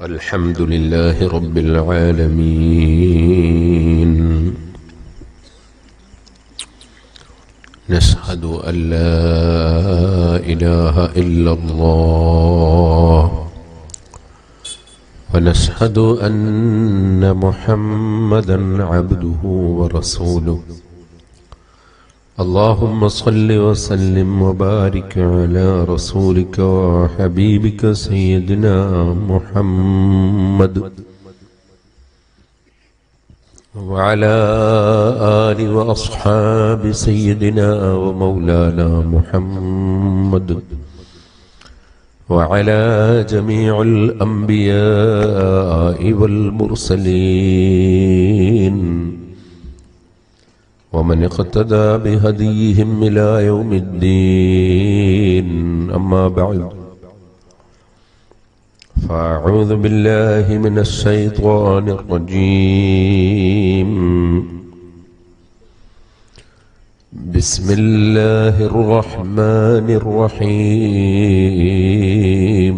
الحمد لله رب العالمين نشهد أن لا إله إلا الله ونشهد أن محمدا عبده ورسوله اللهم صل وسلم وبارك على رسولك وحبيبك سيدنا محمد وعلى آل وأصحاب سيدنا ومولانا محمد وعلى جميع الأنبياء والمرسلين ومن اقتدى بهديهم إلى يوم الدين أما بعد فأعوذ بالله من الشيطان الرجيم بسم الله الرحمن الرحيم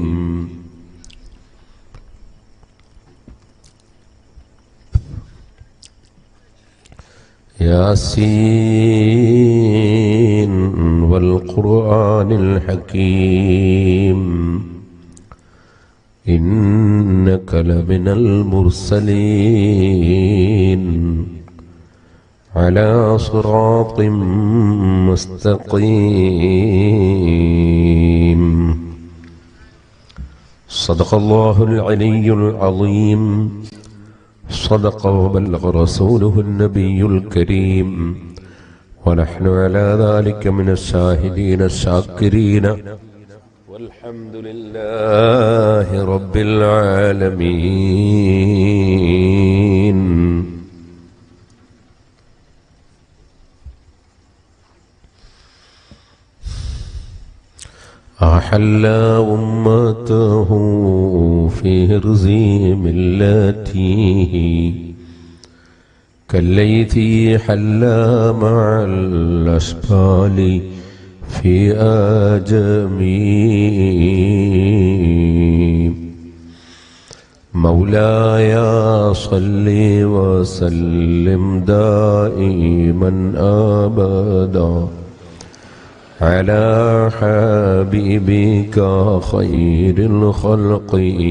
ياسين والقرآن الحكيم إنك لمن المرسلين على صراط مستقيم صدق الله العلي العظيم صدق وبلغ رسوله النبي الكريم ونحن على ذلك من الشاهدين الشاكرين والحمد لله رب العالمين أحل أمته في هرز ملته كالليث حل مع الأشبال في آجمي مولاي صل وسلم دائما أبدا على حبيبك خير الخلق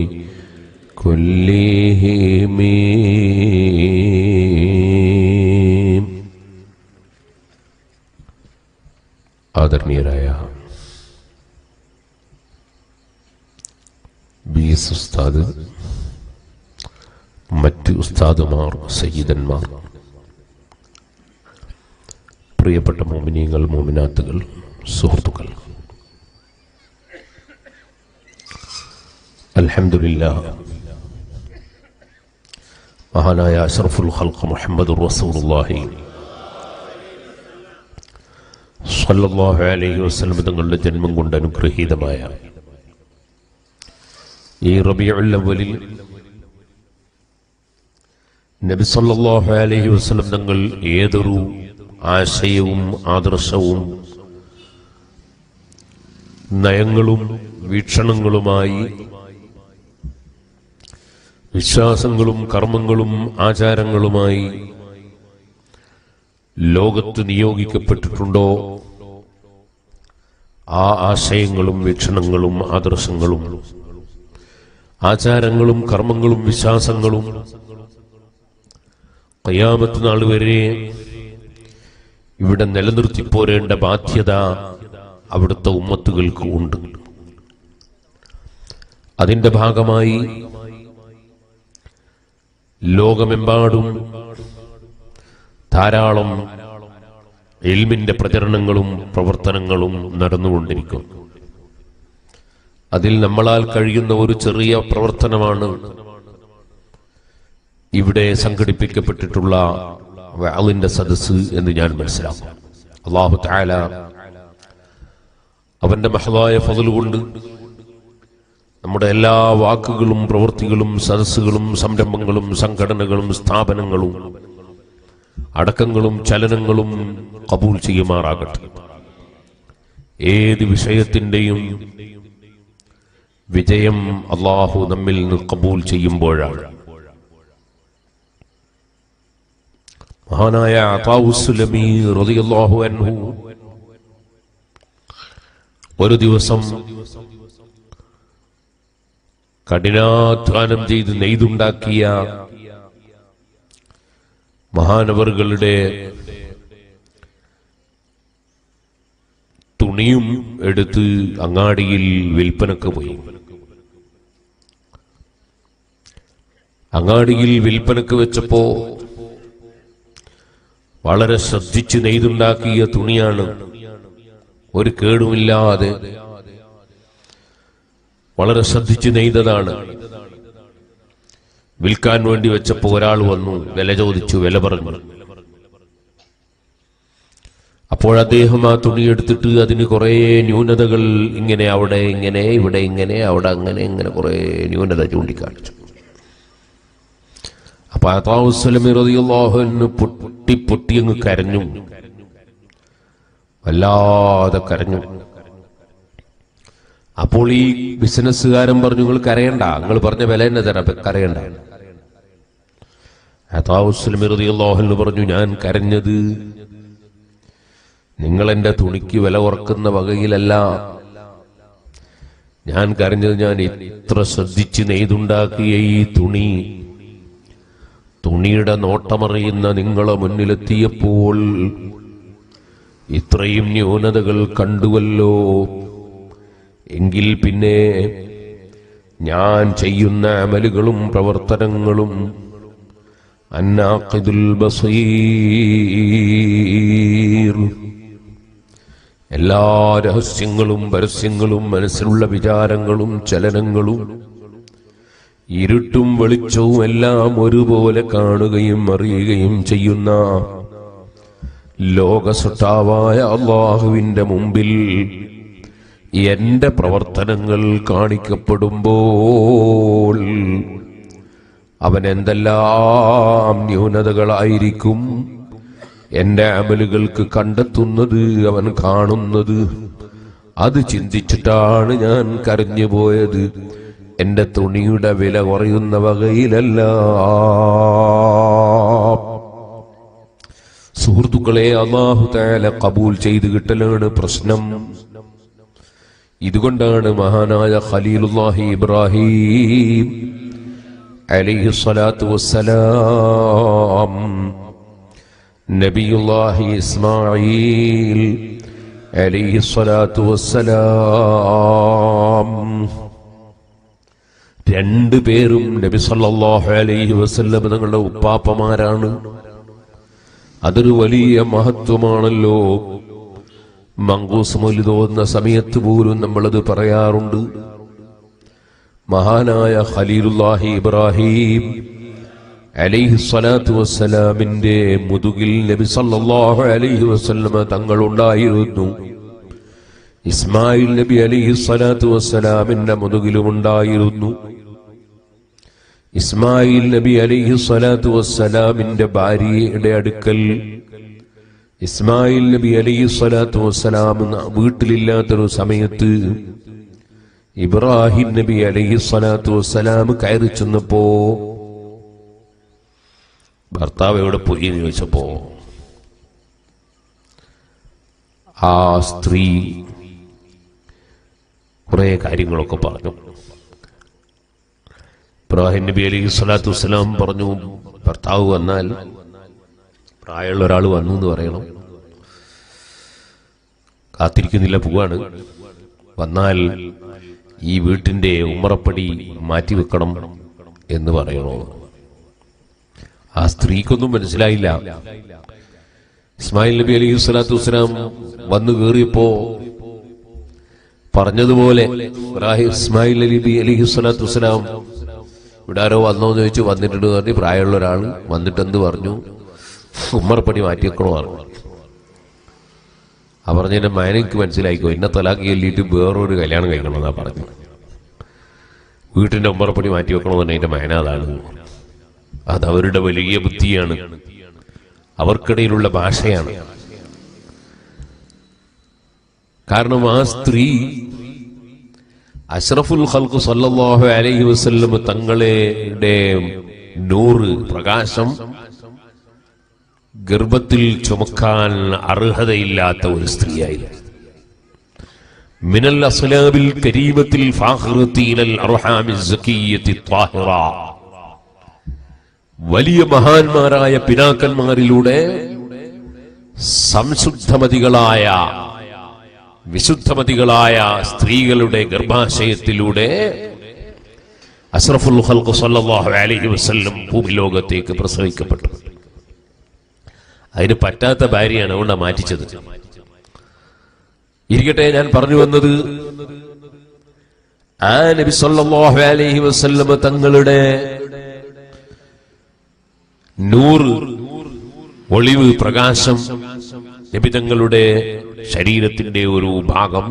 كلهم ആദരണീയരായ B S ഉസ്താദ് മറ്റ് ഉസ്താദുമാർ സയ്യിദന്മാർ പ്രിയപ്പെട്ട മോമിനിയങ്ങൾ മോമിനാത്തുകൾ സുഹൃത്തുക്കൾ അൽഹംദുലില്ലാ മഹാനായ അഷ്റഫുൽ ഖൽഖ് മുഹമ്മദ് റസൂലുള്ളാഹി സല്ലല്ലാഹു അലൈഹി വസല്ലം തങ്ങളുടെ ജന്മം കൊണ്ട് അനുഗ്രഹീതമായ ഈ റബീഉൽ അവ്വലിൽ നബി സല്ലല്ലാഹു അലൈഹി വസല്ലം തങ്ങൾ ഏതൊരു ആശയവും ആദർശവും നയങ്ങളും വീക്ഷണങ്ങളുമായി വിശ്വാസങ്ങളും കർമ്മങ്ങളും ആചാരങ്ങളുമായി ലോകത്ത് നിയോഗിക്കപ്പെട്ടിട്ടുണ്ടോ ആ ആശയങ്ങളും വീക്ഷണങ്ങളും ആദർശങ്ങളും ആചാരങ്ങളും കർമ്മങ്ങളും വിശ്വാസങ്ങളും കയ്യാമത്ത് നാൾ വരെ ഇവിടെ നിലനിർത്തിപ്പോരേണ്ട ബാധ്യത അവിടുത്തെ ഉമ്മത്തുകൾക്ക് ഉണ്ട് അതിന്റെ ഭാഗമായി ലോകമെമ്പാടും ധാരാളം എൽമിന്റെ പ്രചരണങ്ങളും പ്രവർത്തനങ്ങളും നടന്നുകൊണ്ടിരിക്കും അതിൽ നമ്മളാൽ കഴിയുന്ന ഒരു ചെറിയ പ്രവർത്തനമാണ് ഇവിടെ സംഘടിപ്പിക്കപ്പെട്ടിട്ടുള്ള വാളിന്റെ സദസ് എന്ന് ഞാൻ മനസ്സിലാക്കും അള്ളാഹു താല അവന്റെ മഹതായ ഫതൽ കൊണ്ട് നമ്മുടെ എല്ലാ വാക്കുകളും പ്രവൃത്തികളും സദസ്സുകളും സംരംഭങ്ങളും സംഘടനകളും സ്ഥാപനങ്ങളും അടക്കങ്ങളും ചലനങ്ങളും കബൂൽ ചെയ്യുമാറാകട്ടെ ഏത് വിഷയത്തിന്റെയും വിജയം അള്ളാഹു നമ്മിൽ നിന്ന് കബൂൽ ചെയ്യുമ്പോഴാണ് മഹാനായ അതാവുസുലമി റളിയല്ലാഹു അൻഹു ഒരു ദിവസം കഠിനാധ്വാനം ചെയ്ത് നെയ്തുണ്ടാക്കിയ മഹാനവറുകളുടെ തുണിയും എടുത്ത് അങ്ങാടിയിൽ വിൽപ്പനക്ക് പോയി അങ്ങാടിയിൽ വിൽപ്പനക്ക് വെച്ചപ്പോ വളരെ ശ്രദ്ധിച്ച് നെയ്തുണ്ടാക്കിയ തുണിയാണ് ഒരു കേടുമില്ലാതെ വളരെ ശ്രദ്ധിച്ച് നെയ്തതാണ് വിൽക്കാൻ വേണ്ടി വെച്ചപ്പോ ഒരാൾ വന്നു വില ചോദിച്ചു വില പറഞ്ഞു അപ്പോൾ അദ്ദേഹം ആ തുണി എടുത്തിട്ട് അതിന് കുറെ ന്യൂനതകൾ ഇങ്ങനെ അവിടെ ഇങ്ങനെ ഇവിടെ ഇങ്ങനെ അവിടെ അങ്ങനെ ഇങ്ങനെ കുറെ ന്യൂനത ചൂണ്ടിക്കാണിച്ചു അപ്പൊ അതാവുസ്ലമി റതിയുള്ളാഹുവിന് പൊട്ടി പൊട്ടി അങ്ങ് കരഞ്ഞു വല്ലാതെ കരഞ്ഞു അപ്പോൾ ഈ ബിസിനസ്സുകാരൻ പറഞ്ഞു നിങ്ങൾ കരയണ്ട നിങ്ങൾ പറഞ്ഞ വില തന്നെ തരാം അപ്പൊ കരയണ്ട അതാവുസ്ലമി റതിയുള്ളാഹുവിന് പറഞ്ഞു ഞാൻ കരഞ്ഞത് നിങ്ങൾ എന്റെ തുണിക്ക് വില കുറക്കുന്ന വകയിലല്ല ഞാൻ കരഞ്ഞത് ഞാൻ ഇത്ര ശ്രദ്ധിച്ച് നെയ്തുണ്ടാക്കിയ ഈ തുണി തുണിയുടെ നോട്ടമറിയുന്ന നിങ്ങളെ മുന്നിലെത്തിയപ്പോൾ ഇത്രയും ന്യൂനതകൾ കണ്ടുവല്ലോ എങ്കിൽ പിന്നെ ഞാൻ ചെയ്യുന്ന അമലുകളും പ്രവർത്തനങ്ങളും അന്നാഖിദുൽ ബസീർ എല്ലാ രഹസ്യങ്ങളും പരസ്യങ്ങളും മനസ്സിലുള്ള വിചാരങ്ങളും ചലനങ്ങളും ഇരുട്ടും വെളിച്ചവും എല്ലാം ഒരുപോലെ കാണുകയും അറിയുകയും ചെയ്യുന്ന ലോകസൃഷ്ടാവായ അള്ളാഹുവിന്റെ മുമ്പിൽ എന്റെ പ്രവർത്തനങ്ങൾ കാണിക്കപ്പെടുമ്പോൾ അവൻ എന്തെല്ലാം ന്യൂനതകളായിരിക്കും എന്റെ അമലുകൾക്ക് കണ്ടെത്തുന്നത് അവൻ കാണുന്നത് അത് ചിന്തിച്ചിട്ടാണ് ഞാൻ കരഞ്ഞു പോയത് എന്റെ തുണിയുടെ വില കുറയുന്ന വകയിലല്ല സുഹൃത്തുക്കളെ അള്ളാഹു താല കബൂൽ ചെയ്ത് കിട്ടലാണ് പ്രശ്നം ഇതുകൊണ്ടാണ് മഹാനായ ഖലീലുല്ലാഹി ഇബ്രാഹിം അലൈഹി സ്വലാത്തു വസ്സലാം നബിയുല്ലാഹി ഇസ്മായിൽ അലൈഹി സ്വലാത്തു വസ്സലാം രണ്ടു പേരും നബി സല്ലല്ലാഹു അലൈഹി വസല്ലം തങ്ങളുടെ ഉപ്പാപ്പമാരാണ് അതൊരു വലിയ മഹത്വമാണല്ലോ മങ്കൂസ് മൊലിതോന്ന സമയത്ത് പോലും നമ്മളത് പറയാറുണ്ട് മഹാനായ ഖലീലുല്ലാഹി ഇബ്രാഹിം അലൈഹി സ്വലാത്തു വസ്സലാമിന്റെ മുതുകിൽ നബി സല്ലല്ലാഹു അലൈഹി വസല്ലമ തങ്ങളുണ്ടായിരുന്നു ഇസ്മായിൽ നബി അലൈഹി സ്വലാത്തു വസ്സലാമിന്റെ മുതുകിലുമുണ്ടായിരുന്നു ഇസ്മായിൽ നബി അലൈഹി സ്വലാത്തു വസ്സലാമിന്റെ ഭാര്യയുടെ അടുക്കൽ ഇസ്മായിൽ നബി അലൈഹി സ്വലാത്തു വസ്സലാം വീട്ടിലില്ലാത്തൊരു സമയത്ത് ഇബ്രാഹിം നബി അലൈഹി സ്വലാത്തു വസ്സലാം കയറി ചെന്നപ്പോ ഭർത്താവ് എവിടെ പോയി എന്ന് ചോദിച്ചപ്പോ ആ സ്ത്രീ കുറെ കാര്യങ്ങളൊക്കെ പറഞ്ഞു ഇബ്രാഹിം നബി അലൈഹി സ്വലാത്തു വസ്സലാം പറഞ്ഞു ഭർത്താവ് വന്നാൽ പ്രായമുള്ള ഒരാൾ വന്നു എന്ന് പറയണം കാത്തിരിക്കുന്നില്ല പോവാണ് വന്നാൽ ഈ വീട്ടിന്റെ ഉമ്മറപ്പടി മാറ്റിവെക്കണം എന്ന് പറയണോ ആ സ്ത്രീക്കൊന്നും മനസ്സിലായില്ല ഇസ്മായിൽ നബി അലൈഹി സ്വലാത്തു വസ്സലാം വന്നു കയറിയപ്പോ പറഞ്ഞതുപോലെ ഇബ്രാഹിം ഇസ്മായിൽ നബി അലൈഹി സ്വലാത്തു വസ്സലാം ഇവിടെ ആരോ വന്നോ എന്ന് ചോദിച്ചു വന്നിട്ടുണ്ട് എന്ന് പറഞ്ഞ് പ്രായമുള്ള ഒരാൾ വന്നിട്ടെന്ത് പറഞ്ഞു ഉമ്മർപ്പണി മാറ്റിവെക്കണോ പറഞ്ഞു ആ പറഞ്ഞതിന്റെ മയന എനിക്ക് മനസ്സിലായിക്കോ എന്നെ തലാക്കി ചൊല്ലിയിട്ട് വേറൊരു കല്യാണം കഴിക്കണമെന്നാ പറഞ്ഞു വീട്ടിന്റെ ഉമ്മറപ്പണി മാറ്റി വെക്കണമെന്ന് അതിന്റെ മയന അതാണ് അത് അവരുടെ വലിയ ബുദ്ധിയാണ് അവർക്കിടയിലുള്ള ഭാഷയാണ് കാരണം ആ സ്ത്രീ അഷ്റഫുൽ ഖൽഖ് സല്ലല്ലാഹു അലൈഹി വസല്ലം തങ്ങളുടെ നൂറ് പ്രകാശം ഗർഭത്തിൽ ചുമക്കാൻ അർഹതയില്ലാത്ത ഒരു സ്ത്രീയായിരുന്നു മിനൽ അസ്ലാബിൽ കരീമത്തിൽ ഫാഖിറത്തി ഇലൽ അർഹാമി സക്കിയ്യത്തി ത്വാഹിറ വലിയ മഹാന്മാരായ പിതാക്കന്മാരിലൂടെ സംശുദ്ധമതികളായ വിശുദ്ധമതികളായ സ്ത്രീകളുടെ ഗർഭാശയത്തിലൂടെ അസ്രഫുൽ ഖൽഖ് സല്ലല്ലാഹു അലൈഹി വസല്ലം ഭൂമിലോകത്തേക്ക് പ്രസവിക്കപ്പെട്ടു അതിന് പറ്റാത്ത ഭാര്യയാണ് അതുകൊണ്ട് മാറ്റിച്ചത് ഇരിക്കട്ടെ ഞാൻ പറഞ്ഞു വന്നത് ആ നബി സല്ലല്ലാഹു അലൈഹി വസല്ലം തങ്ങളുടെ നൂറ് ഒളിവ് പ്രകാശം നബി തങ്ങളുടെ ശരീരത്തിന്റെ ഒരു ഭാഗം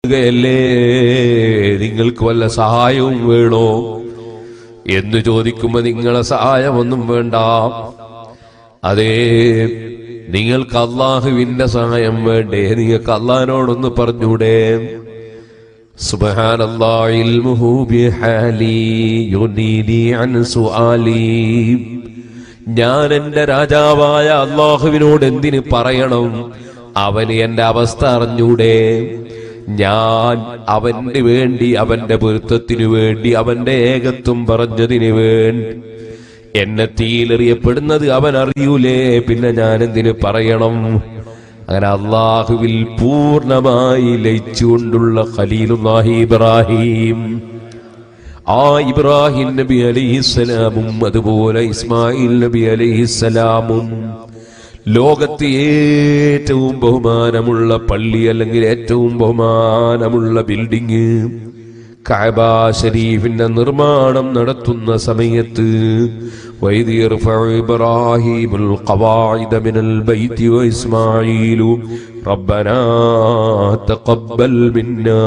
യല്ലേ നിങ്ങൾക്ക് വല്ല സഹായവും വേണോ എന്ന് ചോദിക്കുമ്പോ നിങ്ങളെ സഹായമൊന്നും വേണ്ട അതേ നിങ്ങൾക്ക് അള്ളാഹുവിന്റെ സഹായം വേണ്ടേ നിങ്ങൾക്ക് അള്ളഹാനോടൊന്ന് പറഞ്ഞൂടെ സുബ്ഹാനല്ലാഹി ഇൽമുഹു ബിഹാലി യുനീനി അൻ സുആലി ഞാൻ എന്റെ രാജാവായ അള്ളാഹുവിനോട് എന്തിന് പറയണം അവന് എന്റെ അവസ്ഥ അറിഞ്ഞൂടെ ഞാൻ അവന് വേണ്ടി അവന്റെ പൊരുത്തത്തിനു വേണ്ടി അവന്റെ ഏകത്വം പറഞ്ഞതിന് വേണ്ടി എന്നെ തീയിലെറിയപ്പെടുന്നത് അവൻ അറിയൂലേ പിന്നെ ഞാൻ എന്തിന് പറയണം അങ്ങനെ അള്ളാഹുവിൽ പൂർണ്ണമായി ലയിച്ചുകൊണ്ടുള്ള ഖലീലുല്ലാഹി ഇബ്രാഹിം ആ ഇബ്രാഹിം നബി അലൈഹിസ്സലാമും അതുപോലെ ഇസ്മായിൽ നബി അലൈഹിസ്സലാമും ലോകത്ത് ഏറ്റവും ബഹുമാനമുള്ള പള്ളി അല്ലെങ്കിൽ ഏറ്റവും ബഹുമാനമുള്ള ബിൽഡിങ് കഅബ ഷരീഫിന്റെ നിർമ്മാണം നടത്തുന്ന സമയത്ത് وإذ يرفع إبراهيم القواعد من البيت وإسماعيل ربنا تقبل منا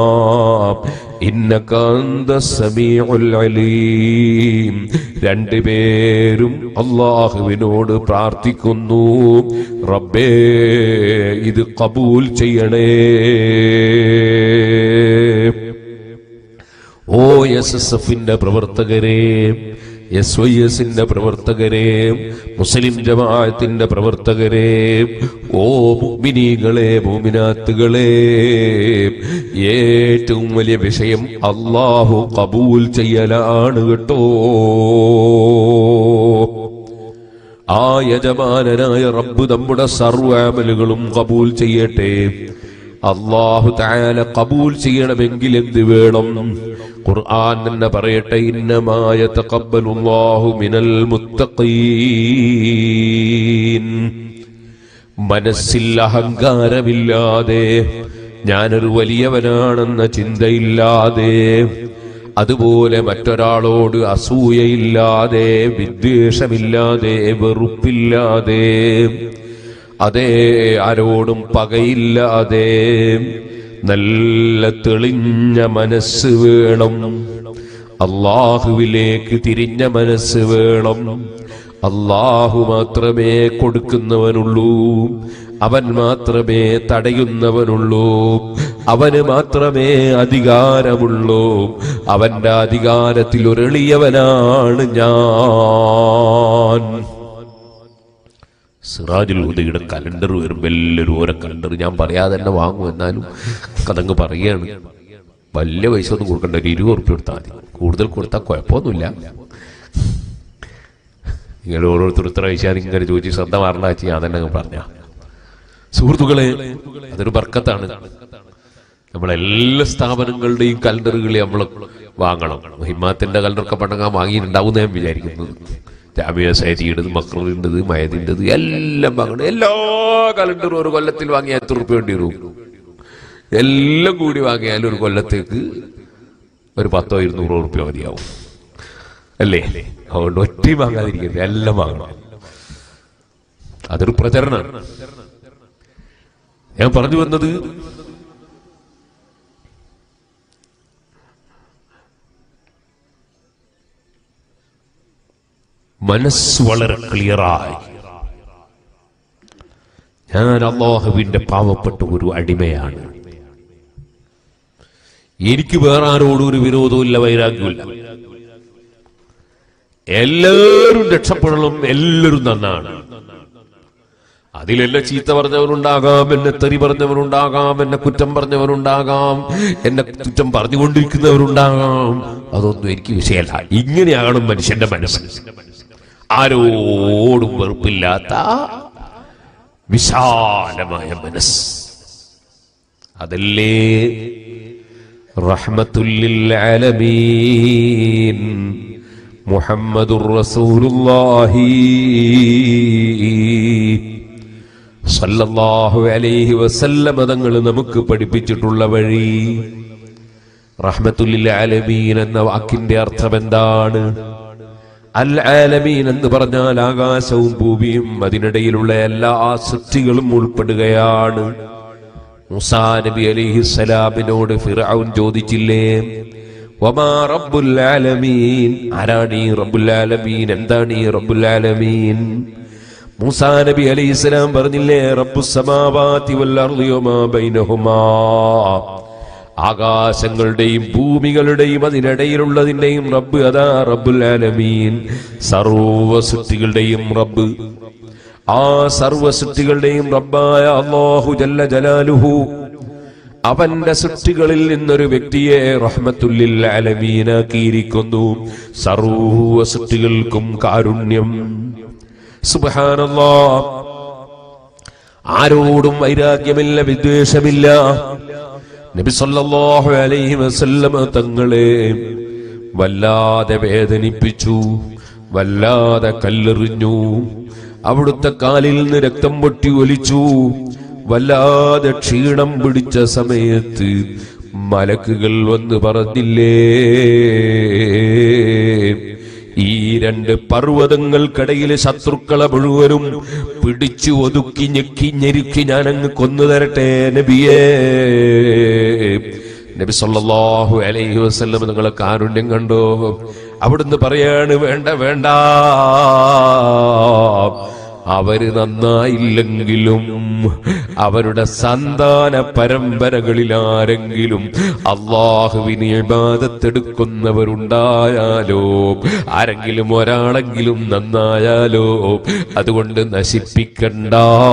إنك أنت السميع العليم രണ്ടുപേരും അള്ളാഹുവിനോട് പ്രാർത്ഥിക്കുന്നു റബ്ബേ ഇത് കബൂൽ ചെയ്യണേ ഓ എസ് എസ് എഫിന്റെ പ്രവർത്തകരെ എസ് വൈ എസിന്റെ പ്രവർത്തകരെ മുസ്ലിം ജമാഅത്തിന്റെ പ്രവർത്തകരെ ഓ മുഅ്മിനീകളെ മുഅ്മിനാത്തുകളെ ഏറ്റവും വലിയ വിഷയം അള്ളാഹു കബൂൽ ചെയ്യലാണ് കേട്ടോ ആ യജമാനനായ റബ്ബ് നമ്മുടെ സർവാമലുകളും കബൂൽ ചെയ്യട്ടെ അള്ളാഹു താല കബൂൽ ചെയ്യണമെങ്കിൽ എന്ത് വേണം ഖുർആൻ തന്നെ പറയട്ടെ ഇന്നമായ തഖബ്ബലുല്ലാഹു മിനൽ മുത്തഖീൻ മനസ്സിൽ അഹങ്കാരമില്ലാതെ ഞാനൊരു വലിയവനാണെന്ന ചിന്തയില്ലാതെ അതുപോലെ മറ്റൊരാളോട് അസൂയയില്ലാതെ വിദ്വേഷമില്ലാതെ വെറുപ്പില്ലാതെ അതേ ആരോടും പകയില്ലാതെ നല്ല തെളിഞ്ഞ മനസ്സ് വേണം അള്ളാഹുവിലേക്ക് തിരിഞ്ഞ മനസ്സ് വേണം അള്ളാഹു മാത്രമേ കൊടുക്കുന്നവനുള്ളൂ അവൻ മാത്രമേ തടയുന്നവനുള്ളൂ അവന് മാത്രമേ അധികാരമുള്ളൂ അവന്റെ അധികാരത്തിൽ ഒരെളിയവനാണ് ഞാൻ സിറാജുൽ ഹുദയുടെ കലണ്ടർ വരുമ്പോൾ എല്ലാവരും ഓരോ കലണ്ടർ ഞാൻ പറയാതെ തന്നെ വാങ്ങും എന്നാലും അതങ്ങ് പറയാണ് വലിയ പൈസ ഒന്നും കൊടുക്കണ്ട ഒരു ഇരുപത് ഉറുപ്പ്യ കൊടുത്താൽ മതി കൂടുതൽ കൊടുത്താൽ കുഴപ്പമൊന്നുമില്ല നിങ്ങൾ ഓരോരുത്തർ ഇത്ര പൈസ ഇങ്ങനെ ചോദിച്ച് ശ്രദ്ധ മാറണ്ട വെച്ച് ഞാൻ തന്നെ അങ്ങ് പറഞ്ഞ സുഹൃത്തുക്കളെ അതൊരു ബർക്കത്താണ് നമ്മളെല്ലാ സ്ഥാപനങ്ങളുടെയും കലണ്ടറുകൾ നമ്മൾ വാങ്ങണം ഹിമാത്തിന്റെ കലണ്ടറൊക്കെ പണ്ടങ്ങാൻ വാങ്ങിയിട്ടുണ്ടാവും ഞാൻ വിചാരിക്കുന്നത് ജാമ്യ സൈതിയുടേത് മക്കളുടേത് മയതിൻ്റെത് എല്ലാം വാങ്ങണം എല്ലാ കലണ്ടറും ഒരു കൊല്ലത്തിൽ വാങ്ങിയാൽ എത്ര റുപ്യ വേണ്ടി വരും എല്ലാം കൂടി വാങ്ങിയാൽ ഒരു കൊല്ലത്തേക്ക് ഒരു പത്തോ ഇരുന്നൂറോ റുപ്യ മതിയാവും അല്ലേ അതുകൊണ്ട് ഒറ്റയും വാങ്ങാതിരിക്കരുത് എല്ലാം വാങ്ങണം അതൊരു പ്രചരണമാണ് ഞാൻ പറഞ്ഞു വന്നത് മനസ്സ് വളരെ ക്ലിയറായി ഞാൻ അള്ളാഹുവിന്റെ പാവപ്പെട്ട ഒരു അടിമയാണ് എനിക്ക് വേറെ ആരോടും ഒരു വിരോധമില്ല വൈരാഗ്യമില്ല എല്ലാവരും രക്ഷപ്പെടണം എല്ലാവരും നന്നാണ് അതിലെന്നെ ചീത്ത പറഞ്ഞവനുണ്ടാകാം എന്നെ തെറി പറഞ്ഞവനുണ്ടാകാം എന്നെ കുറ്റം പറഞ്ഞവനുണ്ടാകാം എന്നെ കുറ്റം പറഞ്ഞുകൊണ്ടിരിക്കുന്നവരുണ്ടാകാം അതൊന്നും എനിക്ക് വിഷയമല്ല ഇങ്ങനെയാണ് മനുഷ്യന്റെ മനസ്സ് ആരോടും വെറുപ്പില്ലാത്ത വിശാലമായ മനസ്സ് അതല്ലേ റഹ്മത്തുല്ലിൽ ആലമീൻ മുഹമ്മദുർ റസൂലുള്ളാഹി സല്ലല്ലാഹു അലൈഹി വസല്ലമ തങ്ങൾ നമുക്ക് പഠിപ്പിച്ചിട്ടുള്ള വഴി റഹ്മത്തുല്ലിൽ ആലമീൻ എന്ന വാക്കിന്റെ അർത്ഥം എന്താണ് അൽ ആലമീൻ എന്ന് പറഞ്ഞാൽ ആകാശവും ഭൂമിയും അതിനിടയിലുള്ള എല്ലാ സൃഷ്ടികളും ഉൾപ്പെടുകയാണ് മുസാ നബി അലിഹിസ്സലാമിനോട് ഫിറഔൻ ചോദിച്ചില്ലേ വമാ റബ്ബുൽ ആലമീൻ ആരാണ് ഈ റബ്ബുൽ ആലമീൻ എന്താണ് ഈ റബ്ബുൽ ആലമീൻ മൂസാ നബി അലൈഹി സ്വലാം പറഞ്ഞില്ലേ റബ്ബുസ് സമാവാതി വൽ അർളി വമാ ബൈനഹുമാ ആകാശങ്ങളുടെയും ഭൂമികളുടെയും അതിനിടയിലുള്ളതിന്റെയും റബ്ബ് അതാ റബ്ബുൽ ആലമീൻ സർവ സൃഷ്ടികളുടെയും റബ്ബ് ആ സർവ സൃഷ്ടികളുടെയും റബ്ബായ അല്ലാഹു ജല്ല ജലാലുഹു അവന്റെ സൃഷ്ടികളിൽ നിന്നൊരു വ്യക്തിയെ റഹ്മത്തുല്ലിൽ അലമീനാക്കിയിരിക്കുന്നു സർവ സൃഷ്ടികൾക്കും കാരുണ്യം സുബ്ഹാനല്ലാ ആരോടും വൈരാഗ്യമില്ല വിദ്വേഷമില്ല നബി സല്ലല്ലാഹു അലൈഹി വസല്ലമ തങ്ങളെ വല്ലാതെ വേദനിപ്പിച്ചു വല്ലാതെ കല്ലെറിഞ്ഞു അവിടുത്തെ കാലിൽ നിന്ന് രക്തം പൊട്ടി ഒലിച്ചു വല്ലാതെ ക്ഷീണം പിടിച്ച സമയത്ത് മലക്കുകൾ വന്ന് പറഞ്ഞില്ലേ ഈ രണ്ട് പർവ്വതങ്ങൾക്കിടയിലെ ശത്രുക്കളെ മുഴുവനും പിടിച്ചു ഒതുക്കി ഞെക്കി ഞെരുക്കി ഞാനങ്ങ് കൊന്നു തരട്ടെ നബിയേ നബി സല്ലല്ലാഹു അലൈഹി വസല്ലം നിങ്ങളെ കാരുണ്യം കണ്ടോ അവിടുന്ന് പറയാണ് വേണ്ട വേണ്ട അവര് നന്നായില്ലെങ്കിലും അവരുടെ സന്താന പരമ്പരകളിൽ ആരെങ്കിലും അള്ളാഹുവിന് ഇബാദത്തെടുക്കുന്നവരുണ്ടായാലോ ആരെങ്കിലും ഒരാളെങ്കിലും നന്നായാലോ അതുകൊണ്ട് നശിപ്പിക്കണ്ട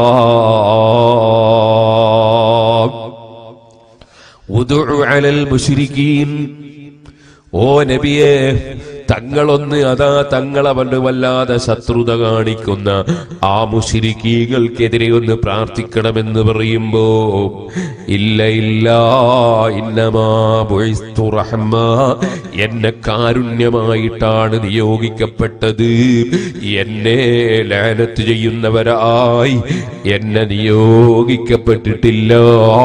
ഉദുഉ അലൽ മുശ്രിക്കീൻ ഓ നബിയെ തങ്ങളൊന്ന് അതാ തങ്ങളവന് വല്ലാതെ ശത്രുത കാണിക്കുന്ന ആ മുഷിരിക്കീകൾക്കെതിരെ ഒന്ന് പ്രാർത്ഥിക്കണമെന്ന് പറയുമ്പോ ഇല്ല ഇല്ല ഇന്നമാ ബുഇസ്തു റഹ്മ എന്നെ കാരുണ്യമായിട്ടാണ് നിയോഗിക്കപ്പെട്ടത് എന്നെ ലാനത്ത് ചെയ്യുന്നവരായി എന്നെ നിയോഗിക്കപ്പെട്ടിട്ടില്ല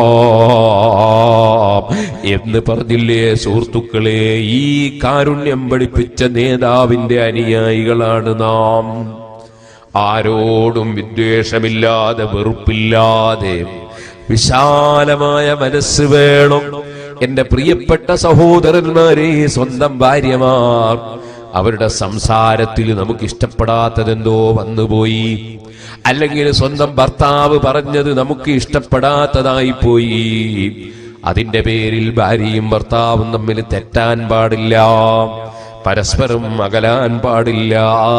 എന്ന് പറഞ്ഞില്ലേ സുഹൃത്തുക്കളെ ഈ കാരുണ്യം പഠിപ്പിച്ച നേതാവിന്റെ അനുയായികളാണ് നാം ആരോടും വിദ്വേഷമില്ലാതെ വെറുപ്പില്ലാതെ വിശാലമായ മനസ്സ് വേണം എന്റെ പ്രിയപ്പെട്ട സഹോദരന്മാരെ സ്വന്തം ഭാര്യമാർ അവരുടെ സംസാരത്തിൽ നമുക്ക് ഇഷ്ടപ്പെടാത്തതെന്തോ വന്നുപോയി അല്ലെങ്കിൽ സ്വന്തം ഭർത്താവ് പറഞ്ഞത് നമുക്ക് ഇഷ്ടപ്പെടാത്തതായി പോയി അതിന്റെ പേരിൽ ഭാര്യയും ഭർത്താവും തമ്മിൽ തെറ്റാൻ പാടില്ല പരസ്പരം അകലാൻ പാടില്ല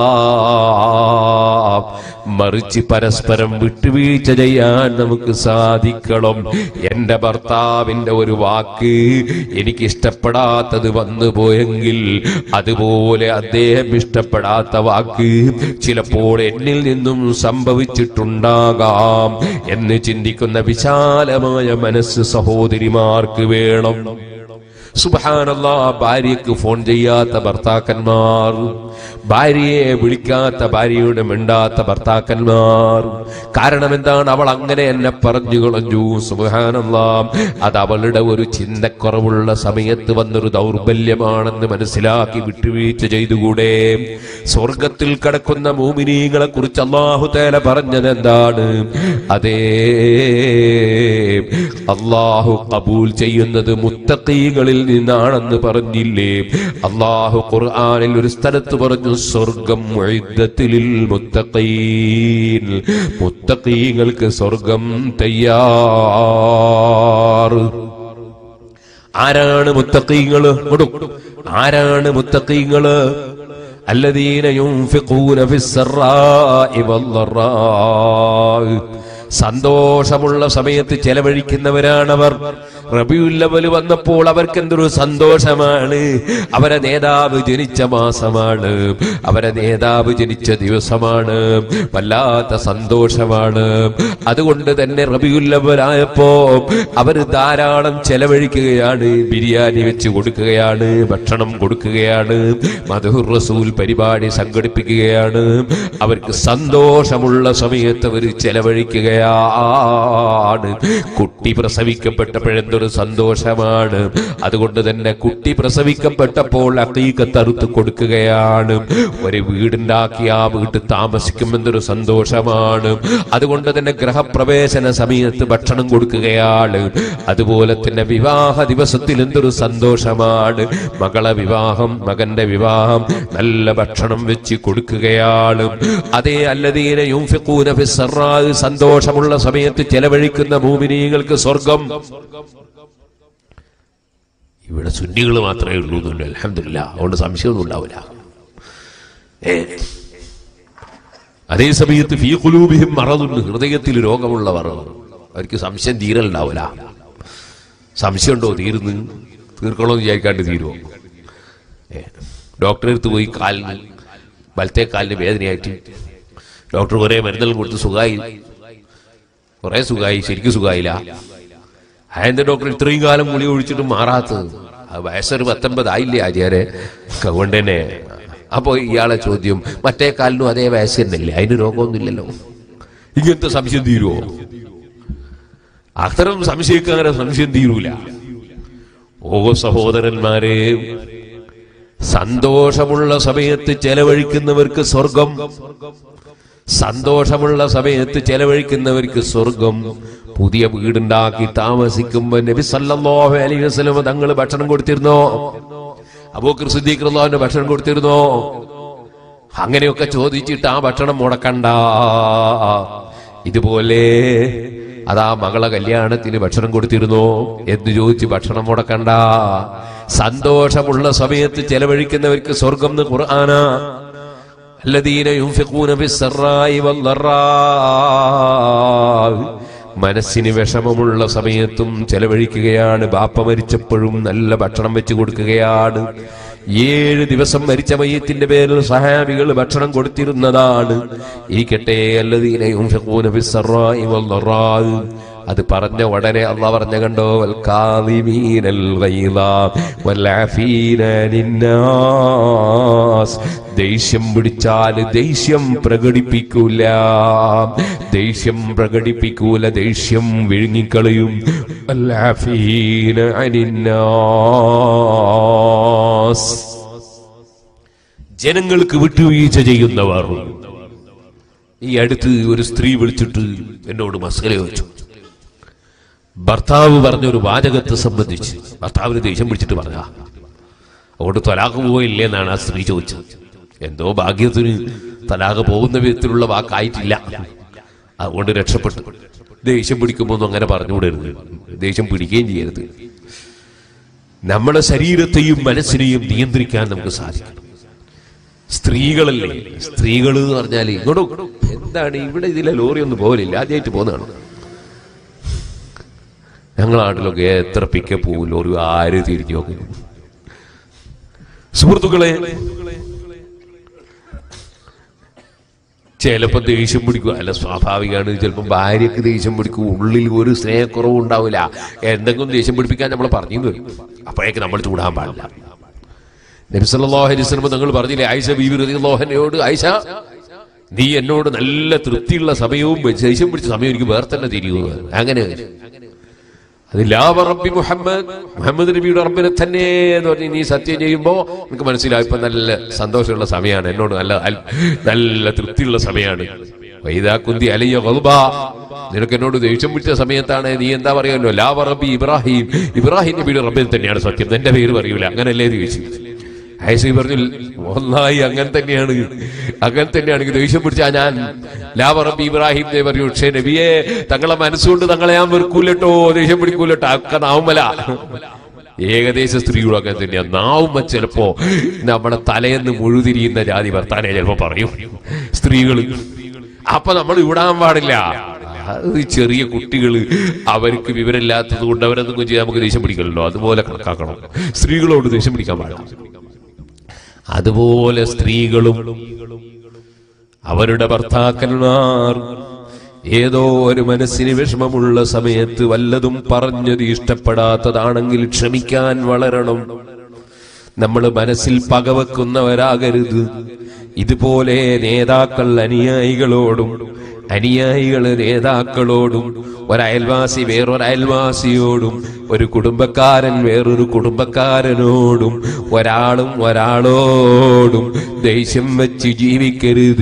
മറിച്ച് പരസ്പരം വിട്ടുവീഴ്ച ചെയ്യാൻ നമുക്ക് സാധിക്കണം എന്റെ ഭർത്താവിന്റെ ഒരു വാക്ക് എനിക്ക് ഇഷ്ടപ്പെടാത്തത് വന്നു പോയെങ്കിൽ അതുപോലെ അദ്ദേഹം ഇഷ്ടപ്പെടാത്ത വാക്ക് ചിലപ്പോൾ എന്നിൽ നിന്നും സംഭവിച്ചിട്ടുണ്ടാകാം എന്ന് ചിന്തിക്കുന്ന വിശാലമായ മനസ്സ് സഹോദരിമാർക്ക് വേണം സുബാനല്ല ഭാര്യക്ക് ഫോൺ ചെയ്യാത്ത ഭർത്താക്കന്മാർ ഭാര്യയെ വിളിക്കാത്ത ഭാര്യയുടെ മിണ്ടാത്ത ഭർത്താക്കന്മാർ കാരണം എന്താണ് അവൾ അങ്ങനെ എന്നെ പറഞ്ഞു കളഞ്ഞു സുബാനല്ല അത് അവളുടെ ഒരു ചിന്തക്കുറവുള്ള സമയത്ത് വന്നൊരു ദൗർബല്യമാണെന്ന് മനസ്സിലാക്കി വിട്ടുവീഴ്ച ചെയ്തുകൂടെ സ്വർഗത്തിൽ കിടക്കുന്ന മോമിനീങ്ങളെ കുറിച്ച് അള്ളാഹു തേല പറഞ്ഞത് എന്താണ് അതേ അള്ളാഹു കബൂൽ ചെയ്യുന്നത് മുത്തക്കീകളിൽ നിന്നാണെന്ന് പറഞ്ഞില്ലേ അള്ളാഹു ഖുർആനിൽ ഒരു സ്ഥലത്ത് പറഞ്ഞു സ്വർഗം മുഅദ്ദത്തിലിൽ മുത്തഖീൻ മുത്തഖീങ്ങൾക്ക് സ്വർഗം തയ്യാർ ആരാണ് മുത്തഖീങ്ങള് കൊടുക്കും ആരാണ് മുത്തഖീങ്ങള് الذين ينفقون في السراء والضراء സന്തോഷമുള്ള സമയത്ത് ചെലവഴിക്കുന്നവരാണവർ റബിയുല്ലവൽ വന്നപ്പോൾ അവർക്ക് എന്തൊരു സന്തോഷമാണ് അവരെ നേതാവ് ജനിച്ച മാസമാണ് അവരെ നേതാവ് ജനിച്ച ദിവസമാണ് വല്ലാത്ത സന്തോഷമാണ് അതുകൊണ്ട് തന്നെ റബിയുല്ലവലായപ്പോ അവര് ധാരാളം ചെലവഴിക്കുകയാണ് ബിരിയാണി വെച്ച് കൊടുക്കുകയാണ് ഭക്ഷണം കൊടുക്കുകയാണ് മധുർ റസൂൽ പരിപാടി സംഘടിപ്പിക്കുകയാണ് അവർക്ക് സന്തോഷമുള്ള സമയത്ത് അവർ ചെലവഴിക്കുകയാണ് കൊടുക്കുകയാണ് കുട്ടി പ്രസവിക്കപ്പെട്ടപ്പോഴെന്തൊരു സന്തോഷമാണ് അതുകൊണ്ട് തന്നെ കുട്ടി പ്രസവിക്കപ്പെട്ടപ്പോൾ അക്കീക്കത്ത് അറുത്ത് കൊടുക്കുകയാണ് ഒരു വീടുണ്ടാക്കി ആ വീട്ടിൽ താമസിക്കുമെന്നൊരു സന്തോഷമാണ് അതുകൊണ്ട് തന്നെ ഗ്രഹപ്രവേശന സമയത്ത് ഭക്ഷണം കൊടുക്കുകയാണ് അതുപോലെ തന്നെ വിവാഹ ദിവസത്തിൽ എന്തൊരു സന്തോഷമാണ് മകളെ വിവാഹം മകന്റെ വിവാഹം നല്ല ഭക്ഷണം വെച്ച് കൊടുക്കുകയാണ് അതേ അല്ലതീന യുംഫിഖൂന ഫിസ്സറാ സന്തോഷമുള്ള സമയത്ത് ചെലവഴിക്കുന്ന മൂമിനീങ്ങൾക്ക് സ്വർഗം ഇവിടെ സുന്നികൾ മാത്രമേ ഉള്ളൂ എന്നുള്ളൂ അലഹമില്ല അതുകൊണ്ട് സംശയമൊന്നും ഉണ്ടാവില്ല ഏ. അതേ സമയത്ത് ഫീ ഖുലൂബിഹിം മറതുണ്ട് ഹൃദയത്തിൽ രോഗമുള്ളവർ അവർക്ക് സംശയം തീരലുണ്ടാവില്ല സംശയമുണ്ടോ തീർന്ന് തീർക്കണമെന്ന് വിചാരിക്കാണ്ട് തീരുമോ ഏ. ഡോക്ടറെ അടുത്ത് പോയി കാലിന് വലത്തെ കാലിന് വേദനയായിട്ട് ഡോക്ടർ കുറേ മരുന്നുകൾ കൊടുത്ത് സുഖമായി കുറെ സുഖമായി ശരിക്കും സുഖമായില്ല അതെന്താ ഡോക്ടർ ഇത്രയും കാലം ഗുളി ഒഴിച്ചിട്ട് മാറാത്തത് ആ വയസ്സൊരു പത്തൊമ്പതായില്ലേ ആചാരെ അതുകൊണ്ട് തന്നെ അപ്പോ ഇയാളെ ചോദ്യം മറ്റേ കാലിനും അതേ വയസ്സ് തന്നെയല്ലേ അതിന് രോഗമൊന്നുമില്ലല്ലോ ഇങ്ങനത്തെ സംശയം തീരുവോ അത്തരം സംശയക്കാരെ സംശയം തീരൂല ഓ സഹോദരന്മാരെ സന്തോഷമുള്ള സമയത്ത് ചെലവഴിക്കുന്നവർക്ക് സ്വർഗം സന്തോഷമുള്ള സമയത്ത് ചെലവഴിക്കുന്നവർക്ക് സ്വർഗം പുതിയ വീടുണ്ടാക്കി താമസിക്കുമ്പോ നബി സല്ലല്ലാഹു അലൈഹി വസല്ലം തങ്ങൾ ഭക്ഷണം കൊടുത്തിരുന്നോ അബൂക്കർ സിദ്ദീഖ് റളിയല്ലാഹുവിന് ഭക്ഷണം കൊടുത്തിരുന്നോ അങ്ങനെയൊക്കെ ചോദിച്ചിട്ട് ആ ഭക്ഷണം മുടക്കണ്ട ഇതുപോലെ അതാ മകളെ കല്യാണത്തിന് ഭക്ഷണം കൊടുത്തിരുന്നോ എന്ന് ചോദിച്ച് ഭക്ഷണം മുടക്കണ്ട സന്തോഷമുള്ള സമയത്ത് ചെലവഴിക്കുന്നവർക്ക് സ്വർഗം എന്ന് ഖുർആന الذين ينفقون في السراء والضراء മനസ്സിന് വിഷമമുള്ള സമയത്തും ചെലവഴിക്കുകയാണ് ബാപ്പ മരിച്ചപ്പോഴും നല്ല ഭക്ഷണം വെച്ച് കൊടുക്കുകയാണ് ഏഴ് ദിവസം മരിച്ച മയ്യത്തിന്റെ പേരിൽ സഹാബികൾ ഭക്ഷണം കൊടുത്തിരുന്നതാണ് ഇരിക്കട്ടെ അല്ലതീനയും അത് പറഞ്ഞ ഉടനെ അല്ല പറഞ്ഞ കണ്ടോ വൽകാദിമീനൽ ഗൈള വൽആഫീന ലിന്നാസ് ദേഷ്യം പിടിച്ചാൽ ദേഷ്യം പ്രകടിപ്പിക്കൂല ദേഷ്യം പ്രകടിപ്പിക്കൂല ദേഷ്യം വിഴുങ്ങിക്കളയും വൽആഫീന അനിന്നാസ് ജനങ്ങൾക്ക് വിട്ടുവീഴ്ച ചെയ്യുന്നവർ ഈ അടുത്ത് ഒരു സ്ത്രീ വിളിച്ചിട്ട് എന്നോട് മസല ചോദിച്ചു ഭർത്താവ് പറഞ്ഞൊരു വാചകത്തെ സംബന്ധിച്ച് ഭർത്താവിന് ദേഷ്യം പിടിച്ചിട്ട് പറഞ്ഞ അതുകൊണ്ട് തലാഖ് പോയില്ലേ എന്നാണ് ആ സ്ത്രീ ചോദിച്ചത് എന്തോ ഭാഗ്യത്തിന് തലാഖ് പോകുന്ന വിധത്തിലുള്ള വാക്കായിട്ടില്ല അതുകൊണ്ട് രക്ഷപ്പെട്ടു ദേഷ്യം പിടിക്കുമ്പോൾ അങ്ങനെ പറഞ്ഞുകൂടരുത് ദേഷ്യം പിടിക്കുകയും ചെയ്യരുത് നമ്മുടെ ശരീരത്തെയും മനസ്സിനെയും നിയന്ത്രിക്കാൻ നമുക്ക് സാധിക്കണം സ്ത്രീകളല്ലേ സ്ത്രീകൾ എന്ന് പറഞ്ഞാൽ ഇങ്ങോട്ട് എന്താണ് ഇവിടെ ഇതിലെ ലോറി ഒന്നും പോലില്ല ആദ്യമായിട്ട് പോകുന്നതാണ് ഞങ്ങളെ നാട്ടിലൊക്കെ എത്ര പിക്കപ്പ് പോകും ലോറി ആര് തിരിഞ്ഞു നോക്കും സുഹൃത്തുക്കളെ ചിലപ്പോ ദേഷ്യം പിടിക്കും അല്ല സ്വാഭാവികമാണ് ചിലപ്പോൾ ഭാര്യക്ക് ദേഷ്യം പിടിക്കും ഉള്ളിൽ ഒരു സ്നേഹക്കുറവും ഉണ്ടാവില്ല എന്തെങ്കിലും ദേഷ്യം പിടിപ്പിക്കാൻ നമ്മൾ പറഞ്ഞു വരും അപ്പോഴേക്ക് നമ്മൾ ചൂടാൻ പാടില്ല നബിസല്ലാഹു അലൈഹി വസല്ലം തങ്ങൾ പറഞ്ഞില്ലേ ആയിഷ ബീബി റളിയല്ലാഹുവിനോട് ആയിഷ നീ എന്നോട് നല്ല തൃപ്തിയുള്ള സമയവും ദേഷ്യം പിടിച്ച സമയം എനിക്ക് വേറെ തന്നെ തിരിയുക അങ്ങനെ അത് ലാഭ റബ്ബി മുഹമ്മദ് മുഹമ്മദ് നബിയുടെ റബ്ബിനെ തന്നെ എന്ന് പറഞ്ഞ് നീ സത്യം ചെയ്യുമ്പോ നിനക്ക് മനസ്സിലാവും ഇപ്പൊ നല്ല സന്തോഷമുള്ള സമയമാണ് എന്നോട് നല്ല അൽ- നല്ല തൃപ്തിയുള്ള സമയമാണ് വൈദാ കുന്തി അലിയ ഗൾബ നിനക്ക് എന്നോട് ദേഷ്യം പിടിച്ച സമയത്താണ് നീ എന്താ പറയുമല്ലോ ലാഭ റബ്ബി ഇബ്രാഹിം ഇബ്രാഹിം നബിയുടെ റബ്ബിൽ തന്നെയാണ് സത്യം എന്റെ പേര് പറയൂല അങ്ങനല്ലേ എന്ന് ചോദിച്ചു ഐസി പറഞ്ഞു ഒന്നായി അങ്ങനെ തന്നെയാണ് അങ്ങനെ തന്നെയാണെങ്കിൽ ദേഷ്യം പിടിച്ചാ ഞാൻ ലാവറബി ഇബ്രാഹിം ദേ പറയൂ പക്ഷേ നബിയെ തങ്ങളെ മനസ്സുകൊണ്ട് തങ്ങളെ ഞാൻ വെറുക്കൂലട്ടോ ദേഷ്യം പിടിക്കൂലട്ടോ അക്ക നാവുമല ഏകദേശ സ്ത്രീകളും അങ്ങനെ തന്നെയാ നാവുമ്പ ചിലപ്പോ നമ്മുടെ തലേന്ന് മുഴുതിരിയുന്ന ജാതി വർത്താനെ ചിലപ്പോ പറയും സ്ത്രീകള് അപ്പൊ നമ്മൾ വിടാൻ പാടില്ല അത് ഈ ചെറിയ കുട്ടികള് അവർക്ക് വിവരമില്ലാത്തത് കൊണ്ട് അവരെന്തെങ്കിലും ചെയ്യാൻ നമുക്ക് ദേഷ്യം പിടിക്കണല്ലോ അതുപോലെ കണക്കാക്കണം സ്ത്രീകളോട് ദേഷ്യം പിടിക്കാൻ പാടില്ല അതുപോലെ സ്ത്രീകളും അവരുടെ ഭർത്താക്കന്മാർ ഏതോ ഒരു മനസ്സിന് വിഷമമുള്ള സമയത്ത് വല്ലതും പറഞ്ഞത് ഇഷ്ടപ്പെടാത്തതാണെങ്കിൽ ക്ഷമിക്കാൻ വളരണം നമ്മൾ മനസ്സിൽ പകവെക്കുന്നവരാകരുത് ഇതുപോലെ നേതാക്കൾ അനുയായികളോടും അനുയായികള് നേതാക്കളോടും ഒരയൽവാസി വേറൊരയൽവാസിയോടും ഒരു കുടുംബക്കാരൻ വേറൊരു കുടുംബക്കാരനോടും ഒരാളും ഒരാളോടും ദേഷ്യം വെച്ച് ജീവിക്കരുത്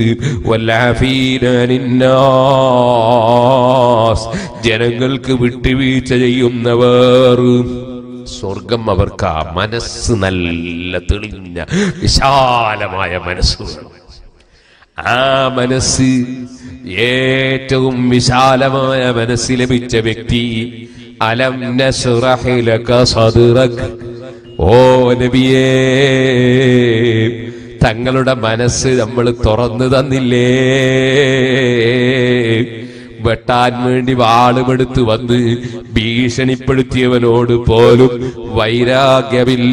വല്ലാഫീനാസ് ജനങ്ങൾക്ക് വിട്ടുവീഴ്ച ചെയ്യുന്നവർ സ്വർഗം അവർക്ക് ആ മനസ്സ് നല്ല തെളിഞ്ഞ വിശാലമായ മനസ്സ് വേണം. ആ മനസ്സ് ഏറ്റവും വിശാലമായ മനസ്സ് ലഭിച്ച വ്യക്തി അലം നസ്റഹ് ലക സദ്റക് ഓ നബിയേ തങ്ങളുടെ മനസ്സ് നമ്മൾ തുറന്നു തന്നില്ലേ വെട്ടാൻ വേണ്ടി വാളുമെടുത്ത് വന്ന് ഭീഷണിപ്പെടുത്തിയവനോട് പോലും വൈരാഗ്യമില്ല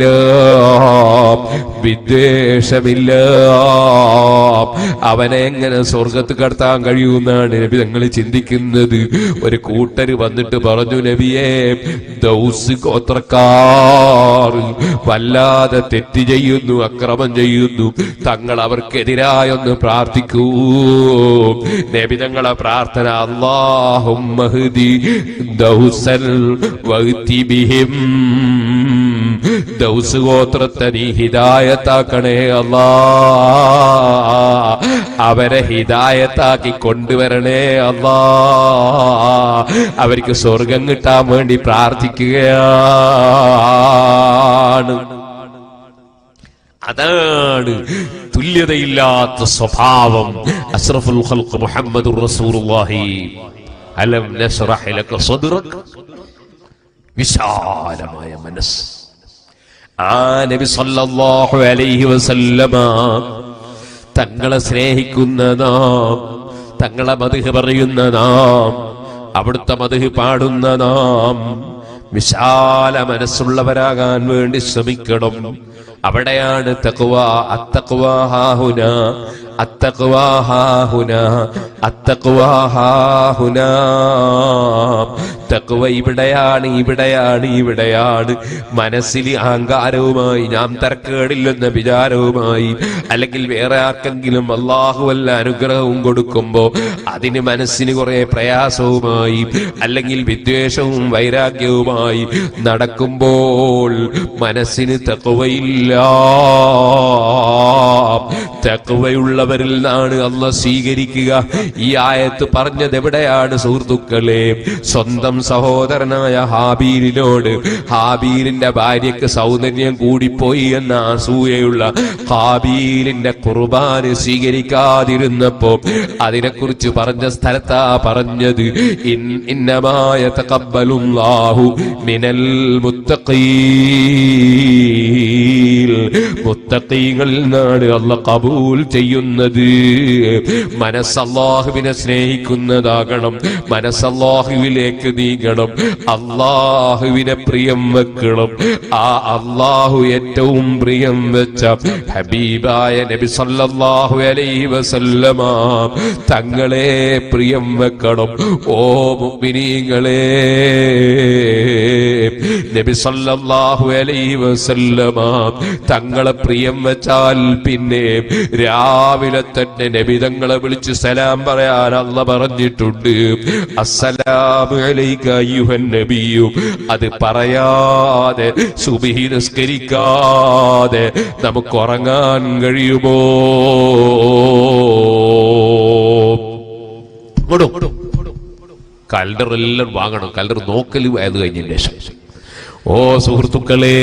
വിദ്വേഷമില്ല അവനെ എങ്ങനെ സ്വർഗത്ത് കടത്താൻ കഴിയുമെന്നാണ് നബി തങ്ങൾ ചിന്തിക്കുന്നത് ഒരു കൂട്ടര് വന്നിട്ട് പറഞ്ഞു നബിയെ ദൗസ് ഗോത്രക്കാർ വല്ലാതെ തെറ്റ് ചെയ്യുന്നു അക്രമം ചെയ്യുന്നു തങ്ങൾ അവർക്കെതിരായൊന്ന് പ്രാർത്ഥിക്കൂ നബി തങ്ങളെ പ്രാർത്ഥന അള്ളാഹുമ്മ ഹ്ദി ദൗസൽ വഗ്തി ബിഹിം ദൗസ് ഗോത്രത്തെ നീ ഹിദായത്താക്കണേ അല്ലാ അവരെ ഹിദായത്താക്കി കൊണ്ടുവരണേ അല്ലാ അവർക്ക് സ്വർഗം കിട്ടാൻ വേണ്ടി പ്രാർത്ഥിക്കുകയാണ് അതാണ് തുല്യതയില്ലാത്ത സ്വഭാവം അഷ്റഫുൽ ഖൽഖ് മുഹമ്മദുർ റസൂലുള്ളാഹി അലം നശ്റഹ് ലക സദ്റക് വിശാലമായ മനസ്സ് ആ നബി സല്ലല്ലാഹു അലൈഹി വസല്ലമ തങ്ങളെ സ്നേഹിക്കുന്ന നാം തങ്ങളെ മധുഹ് പറയുന്ന നാം അവിടുത്തെ മധുഹ് പാടുന്ന നാം വിശാല മനസ്സുള്ളവരാകാൻ വേണ്ടി ശ്രമിക്കണം അവിടെയാണ് തക്വ അത്തക്വാഹാഹുന അത്തക്വാഹാഹുന അത്തക്വാഹാഹുന തക്വ ഇവിടെയാണ് ഇവിടെയാണ് ഇവിടെയാണ് മനസ്സിൽ അഹങ്കാരവുമായി ഞാൻ തരക്കേടില്ലെന്ന വിചാരവുമായി അല്ലെങ്കിൽ വേറെ ആർക്കെങ്കിലും അള്ളാഹു വല്ല അനുഗ്രഹവും കൊടുക്കുമ്പോ അതിന് മനസ്സിന് കുറെ പ്രയാസവുമായി അല്ലെങ്കിൽ വിദ്വേഷവും വൈരാഗ്യവുമായി നടക്കുമ്പോൾ മനസ്സിന് തക്കവയില്ല തക്കവയുള്ളവരിൽ നിന്നാണ് അല്ല സ്വീകരിക്കുക ഈ ആയത്ത് പറഞ്ഞത് എവിടെയാണ് സുഹൃത്തുക്കളെ സ്വന്തം സഹോദരനായ ഹാബീലിനോട് ഹാബീലിന്റെ ഭാര്യയ്ക്ക് സൗന്ദര്യം കൂടിപ്പോയി എന്ന അസൂയയുള്ള ഹാബീലിന്റെ കുർബാന് സ്വീകരിക്കാതിരുന്നപ്പോ അതിനെക്കുറിച്ച് പറഞ്ഞ സ്ഥലത്താ പറഞ്ഞത് ഇൻ- ഇന്നമായ തകബലുല്ലാഹു മിനൽ മുത്തഖീൽ മുത്തഖീങ്ങളിൽ നിന്നാണ് അല്ല കബൂൽ ചെയ്യുന്നത് മനസ്സല്ലാഹുവിനെ സ്നേഹിക്കുന്നതാകണം മനസ്സല്ലാഹുവിലേക്ക് നീങ്ങണം അള്ളാഹുവിനെ പ്രിയം വെക്കണം ആ അള്ളാഹു ഏറ്റവും പ്രിയം വെച്ച ഹബീബായ നബി സല്ലല്ലാഹു അലൈഹി വസല്ലമ തങ്ങളെ പ്രിയം വെക്കണം ഓ മുഅ്മിനീങ്ങളെ നബി സല്ലല്ലാഹു അലൈഹി വസല്ലമ തങ്ങളെ പ്രിയം വെച്ചാൽ പിന്നെ രാവിലെ തന്നെ നബി തങ്ങളെ വിളിച്ച് സലാം പറയാൻ അല്ല പറഞ്ഞിട്ടുണ്ട് അസ്സലാമു അലൈക അയ്യുഹൻ നബിയു അത് പറയാതെ സുബഹി നിസ്കരിക്കാതെ നമുക്ക് ഉറങ്ങാൻ കഴിയുമോ ഇങ്ങോട്ടും. കലണ്ടർ എല്ലാം വാങ്ങണം കലണ്ടർ നോക്കല് അത് കഴിഞ്ഞതിന് ശേഷം ഓ സുഹൃത്തുക്കളെ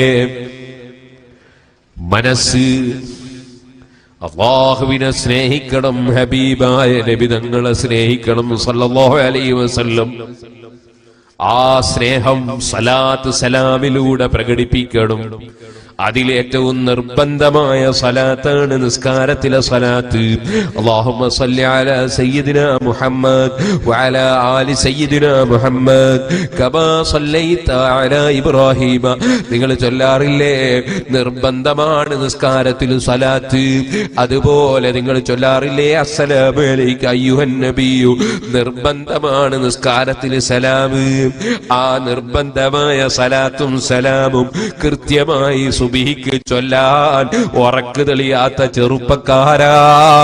മനസ്സ് അള്ളാഹുവിനെ സ്നേഹിക്കണം ഹബീബായ നബി തങ്ങളെ സ്നേഹിക്കണം സല്ലല്ലാഹു അലൈഹി വസല്ലം ആ സ്നേഹം സലാത്ത് സലാമിലൂടെ പ്രകടിപ്പിക്കണം അതിലേറ്റവും നിർബന്ധമായ സലാത്താണ് നിസ്കാരത്തിലെ സലാത്ത് അല്ലാഹുമ്മ സല്ലി അലാ സയ്യിദിന മുഹമ്മദ് വഅലാ ആലി സയ്യിദിന മുഹമ്മദ് കമാ സല്ലൈത അലാ ഇബ്രാഹിമ നിങ്ങൾ ചൊല്ലാറില്ലേ നിർബന്ധമാണ് നിസ്കാരത്തിൽ സലാത്ത് അതുപോലെ നിങ്ങൾ ചൊല്ലാറില്ലേ അസ്സലാമു അലൈക അയ്യുഹൻ നബിയു നിർബന്ധമാണ് നിസ്കാരത്തിൽ സലാം ആ നിർബന്ധമായ സലാത്തും സലാമും കൃത്യമായി സുബിഹിക്ക് ചൊല്ലാൻ ഉറക്ക് തെളിയാത്ത ചെറുപ്പക്കാരാ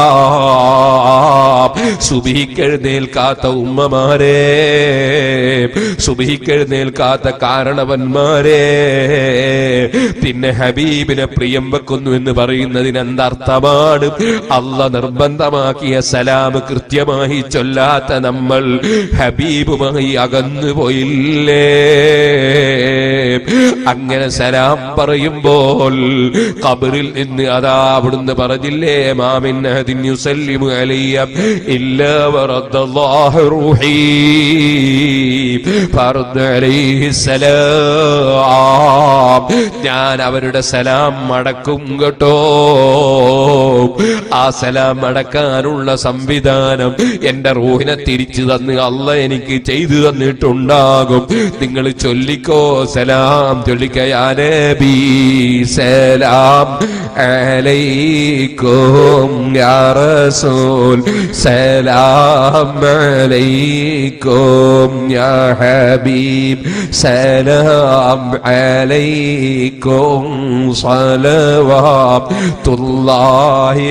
സുബിഹിക്കെഴുന്നേൽക്കാത്ത ഉമ്മമാരെ സുബിഹിക്കെഴുന്നേൽക്കാത്ത കാരണവന്മാരെ പിന്നെ ഹബീബിനെ പ്രിയം വെക്കുന്നു എന്ന് പറയുന്നതിന് എന്തർത്ഥമാണ് അല്ല നിർബന്ധമാക്കിയ സലാം കൃത്യമായി ചൊല്ലാത്ത നമ്മൾ ഹബീബുമായി അകന്നു പോയില്ലേ അങ്ങനെ സലാം പറയുമ്പോൾ കബറിൽ നിന്ന് അതാ അവിടുന്ന് പറഞ്ഞില്ലേ മാമിൻ അഹദിൻ യുസല്ലിമു അലയ്യ ഇല്ല വറദ്ദല്ലാഹു റൂഹി ഫറദ്ദ അലൈഹി സലാം ഞാൻ അവരുടെ സലാം മടക്കും കേട്ടോ ആ സലാം മടക്കാനുള്ള സംവിധാനം എന്റെ റൂഹിനെ തിരിച്ചു തന്ന് അല്ല എനിക്ക് ചെയ്തു തന്നിട്ടുണ്ടാകും നിങ്ങൾ ചൊല്ലിക്കോ സലാം ചൊല്ലിക്കയാനബി സലാം അലൈക്കും യാ റസൂൽ സലാം അലൈക്കും യാ ഹബീബ് സലാം അലൈക്കും സ്വലവാത്തുല്ലാഹി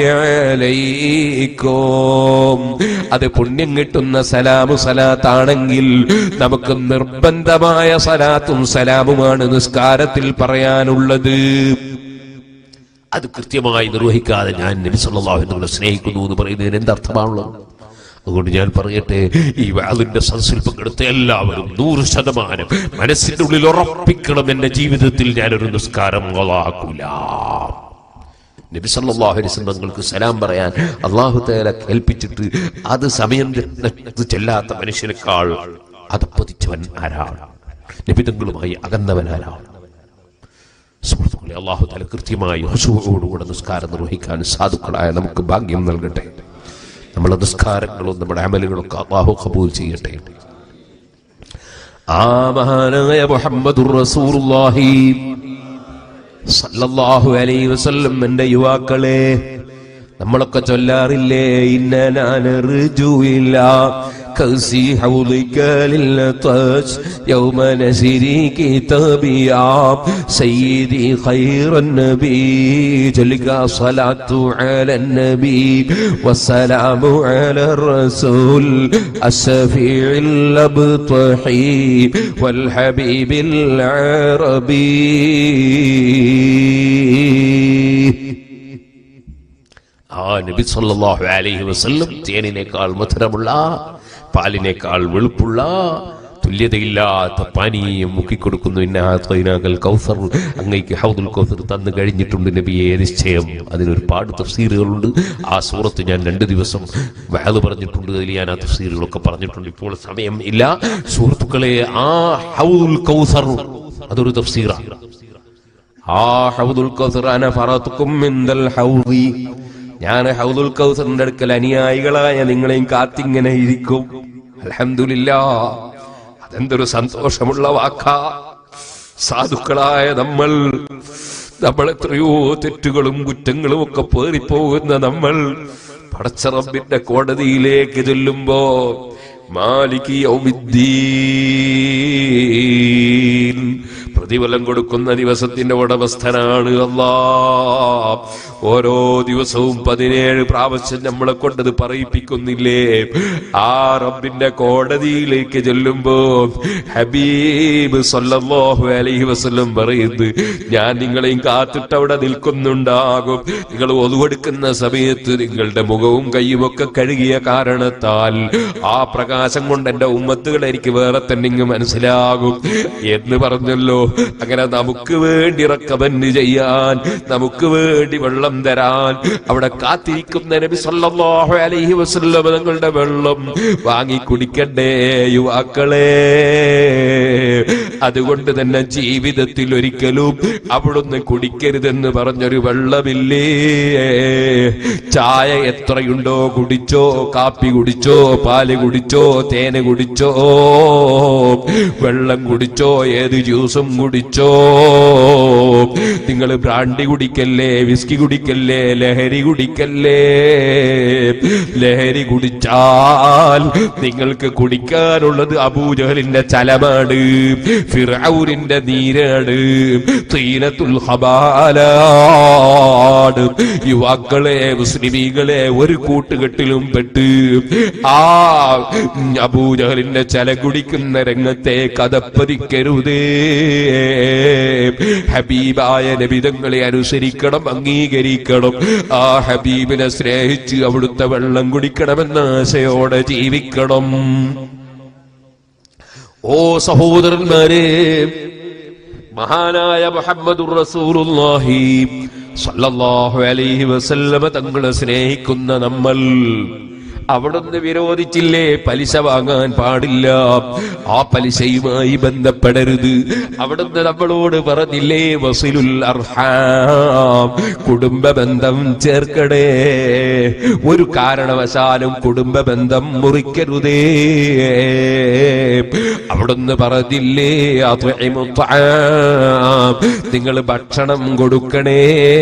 അലൈക്കും അത് പുണ്യം കിട്ടുന്ന സലാമു സലാത്താണെങ്കിൽ നമുക്ക് നിർബന്ധമായ സലാത്തും സലാമുമാണ് നിസ്കാരത്തിൽ പറയാനുള്ളത് അത് കൃത്യമായി നിർവഹിക്കാതെ ഞാൻ നബി സല്ലല്ലാഹു അലൈഹി വസല്ലം സ്നേഹിക്കുന്നു എന്ന് പറയുന്നതിന് എന്തർത്ഥമാണുള്ളത് അതുകൊണ്ട് ഞാൻ പറയട്ടെ ഈ വാതിന്റെ സദസ്സിൽ പങ്കെടുത്ത എല്ലാവരും നൂറ് ശതമാനം മനസ്സിന്റെ ഉള്ളിൽ ഉറപ്പിക്കണം എന്റെ ജീവിതത്തിൽ ഞാനൊരു നിസ്കാരം കൊളാക്കൂല നബി സല്ലല്ലാഹു അലൈഹി വസല്ലം തങ്ങൾക്ക് സലാം പറയാൻ അള്ളാഹു തആല കേൾപ്പിച്ചിട്ട് അത് സമയം തെറ്റി ചെല്ലാത്ത മനുഷ്യനേക്കാൾ അതപ്പതിച്ചവൻ ആരാണ് നബിതങ്ങളുമായി അകന്നവൻ ആരാണ് സുഹൃത്തുക്കളെ അള്ളാഹു തല കൃത്യമായി ഹസുവോടുകൂടെ നിസ്കാരം നിർവഹിക്കാൻ സാധുക്കളായ നമുക്ക് ഭാഗ്യം നൽകട്ടെ നമ്മുടെ നിസ്കാരങ്ങളും നമ്മുടെ അമലുകളൊക്കെ അള്ളാഹു കബൂൽ ചെയ്യട്ടെ ആ മഹാനായ മുഹമ്മദുർ റസൂലുള്ളാഹി സല്ലല്ലാഹു അലൈഹി വസല്ലം എന്റെ യുവാക്കളെ നമ്മളൊക്കെ ചൊല്ലാറില്ലേ ഇന്നനാനറുജുയില്ല كأسي حوضك للطش يوم نسري كتابيا سيدي خير النبي تلك صلاة على النبي والسلام على الرسول الشفيع الأبطحي والحبيب العربي ആ നബി സല്ലല്ലാഹു അലൈഹി വസല്ലം തേനിനേക്കാൾ മധുരമുള്ള പാലിനേക്കാൾ വെളുപ്പുള്ള തുല്യതയില്ലാത്ത പാനീയം മുക്കിക്കൊടുക്കുന്നു ഇന്നാൽ കൗസർ അങ്ങേക്ക് ഹൗദുൽ കൗസർ തന്നു കഴിഞ്ഞിട്ടുണ്ട് നബിയെ നിശ്ചയം അതിനൊരുപാട് തഫ്സീറുകളുണ്ട് ആ സൂറത്ത് ഞാൻ രണ്ട് ദിവസം വഹല് പറഞ്ഞിട്ടുണ്ട് അതിൽ ഞാൻ ആ തഫ്സീറുകളൊക്കെ പറഞ്ഞിട്ടുണ്ട് ഇപ്പോൾ സമയം ഇല്ല സുഹൃത്തുക്കളെ ആ ഹൗദുൽ കൗസർ അതൊരു തഫ്സീറാണ് ആ ഹൗദുൽ കൗസർ അന ഫറത്തുക്കും മിൻദൽ ഹൗദി ഞാൻ ഹൗദുൽ കൗസറിന്റെ അടുക്കൽ അനുയായികളായ നിങ്ങളെയും കാത്തിങ്ങനെ ഇരിക്കും അൽഹംദുലില്ലാ അതെന്തൊരു സന്തോഷമുള്ള വാക്കാ സാധുക്കളായ നമ്മൾ നമ്മൾ എത്രയോ തെറ്റുകളും കുറ്റങ്ങളും ഒക്കെ പേറിപ്പോകുന്ന നമ്മൾ പടച്ചറബിന്റെ കോടതിയിലേക്ക് ചെല്ലുമ്പോ മാലിക് യൗമിദ്ദീൻ പ്രതിഫലം കൊടുക്കുന്ന ദിവസത്തിന്റെ ഉടമസ്ഥനാണ് അല്ലാ ഓരോ ദിവസവും പതിനേഴ് പ്രാവശ്യം നമ്മളെ കൊണ്ടത് പറയിപ്പിക്കുന്നില്ലേ ആ റബ്ബിന്റെ കോടതിയിലേക്ക് ചെല്ലുമ്പോ ഹബീബ് സല്ലല്ലാഹു അലൈഹി വസല്ലം പറയുന്നു ഞാൻ നിങ്ങളെയും കാത്തിട്ട് അവിടെ നിൽക്കുന്നുണ്ടാകും നിങ്ങൾ ഒതുവെടുക്കുന്ന സമയത്ത് നിങ്ങളുടെ മുഖവും കൈയും ഒക്കെ കഴുകിയ കാരണത്താൽ ആ പ്രകാശം കൊണ്ട് എന്റെ ഉമ്മത്തുകൾ എനിക്ക് വേറെ തന്നെ ഇങ്ങ് മനസ്സിലാകും എന്ന് പറഞ്ഞല്ലോ അങ്ങനെ നമുക്ക് വേണ്ടി റക്കമന്റ് ചെയ്യാൻ നമുക്ക് വേണ്ടി വെള്ളം തരാൻ അവിടെ കാത്തിരിക്കുന്ന നബി സല്ലല്ലാഹു അലൈഹി വസല്ലം തങ്ങളുടെ വെള്ളം വാങ്ങി കുടിക്കണ്ടേ യുവാക്കളെ അതുകൊണ്ട് തന്നെ ജീവിതത്തിൽ ഒരിക്കലും അവിടുന്ന് കുടിക്കരുതെന്ന് പറഞ്ഞൊരു വെള്ളമില്ലേ ചായ എത്രയുണ്ടോ കുടിച്ചോ കാപ്പി കുടിച്ചോ പാല് കുടിച്ചോ തേന് കുടിച്ചോ വെള്ളം കുടിച്ചോ ഏത് ജ്യൂസും കുടിച്ചോ നിങ്ങൾ ബ്രാൻഡി കുടിക്കല്ലേ വിസ്കി കുടിക്കല്ലേ ലഹരി കുടിക്കല്ലേ ലഹരി കുടിച്ചാൽ നിങ്ങൾക്ക് കുടിക്കാനുള്ളത് അബൂജഹലിന്റെ ചലമാണ് ഫിറൌനിന്റെ നീരാണ് തീനത്തുൽ ഹബാലാണ് യുവാക്കളെ മുസ്ലിമീകളെ ഒരു കൂട്ടുകെട്ടിലും പെട്ട് ആ അബൂജഹലിന്റെ ചല കുടിക്കുന്ന രംഗത്തെ കഥപ്പതിക്കരുതേ ഹബീബായ നബിതങ്ങളെ അനുസരിക്കണം അംഗീകരിക്കണം ആ ഹബീബിനെ സ്നേഹിച്ച് അവിടുത്തെ വെള്ളം കുടിക്കണമെന്ന ആശയോടെ ജീവിക്കണം ഓ സഹോദരന്മാരെ മഹാനായ മുഹമ്മദുർ റസൂലുള്ളാഹി സല്ലല്ലാഹു അലൈഹി വസല്ലമ തങ്ങളെ സ്നേഹിക്കുന്ന നമ്മൾ അവിടുന്ന് വിരോധിച്ചില്ലേ പലിശ വാങ്ങാൻ പാടില്ല ആ പലിശയുമായി ബന്ധപ്പെടരുത് അവിടുന്ന് നമ്മളോട് പറഞ്ഞില്ലേ വസിലുൽ അർഹാം കുടുംബ ബന്ധം ചേർക്കടേ ഒരു കാരണവശാലും കുടുംബ ബന്ധം മുറിക്കരുതേ അവിടുന്ന് പറഞ്ഞില്ലേ അത്വഇമു ത്വആം. നിങ്ങൾ ഭക്ഷണം കൊടുക്കണേ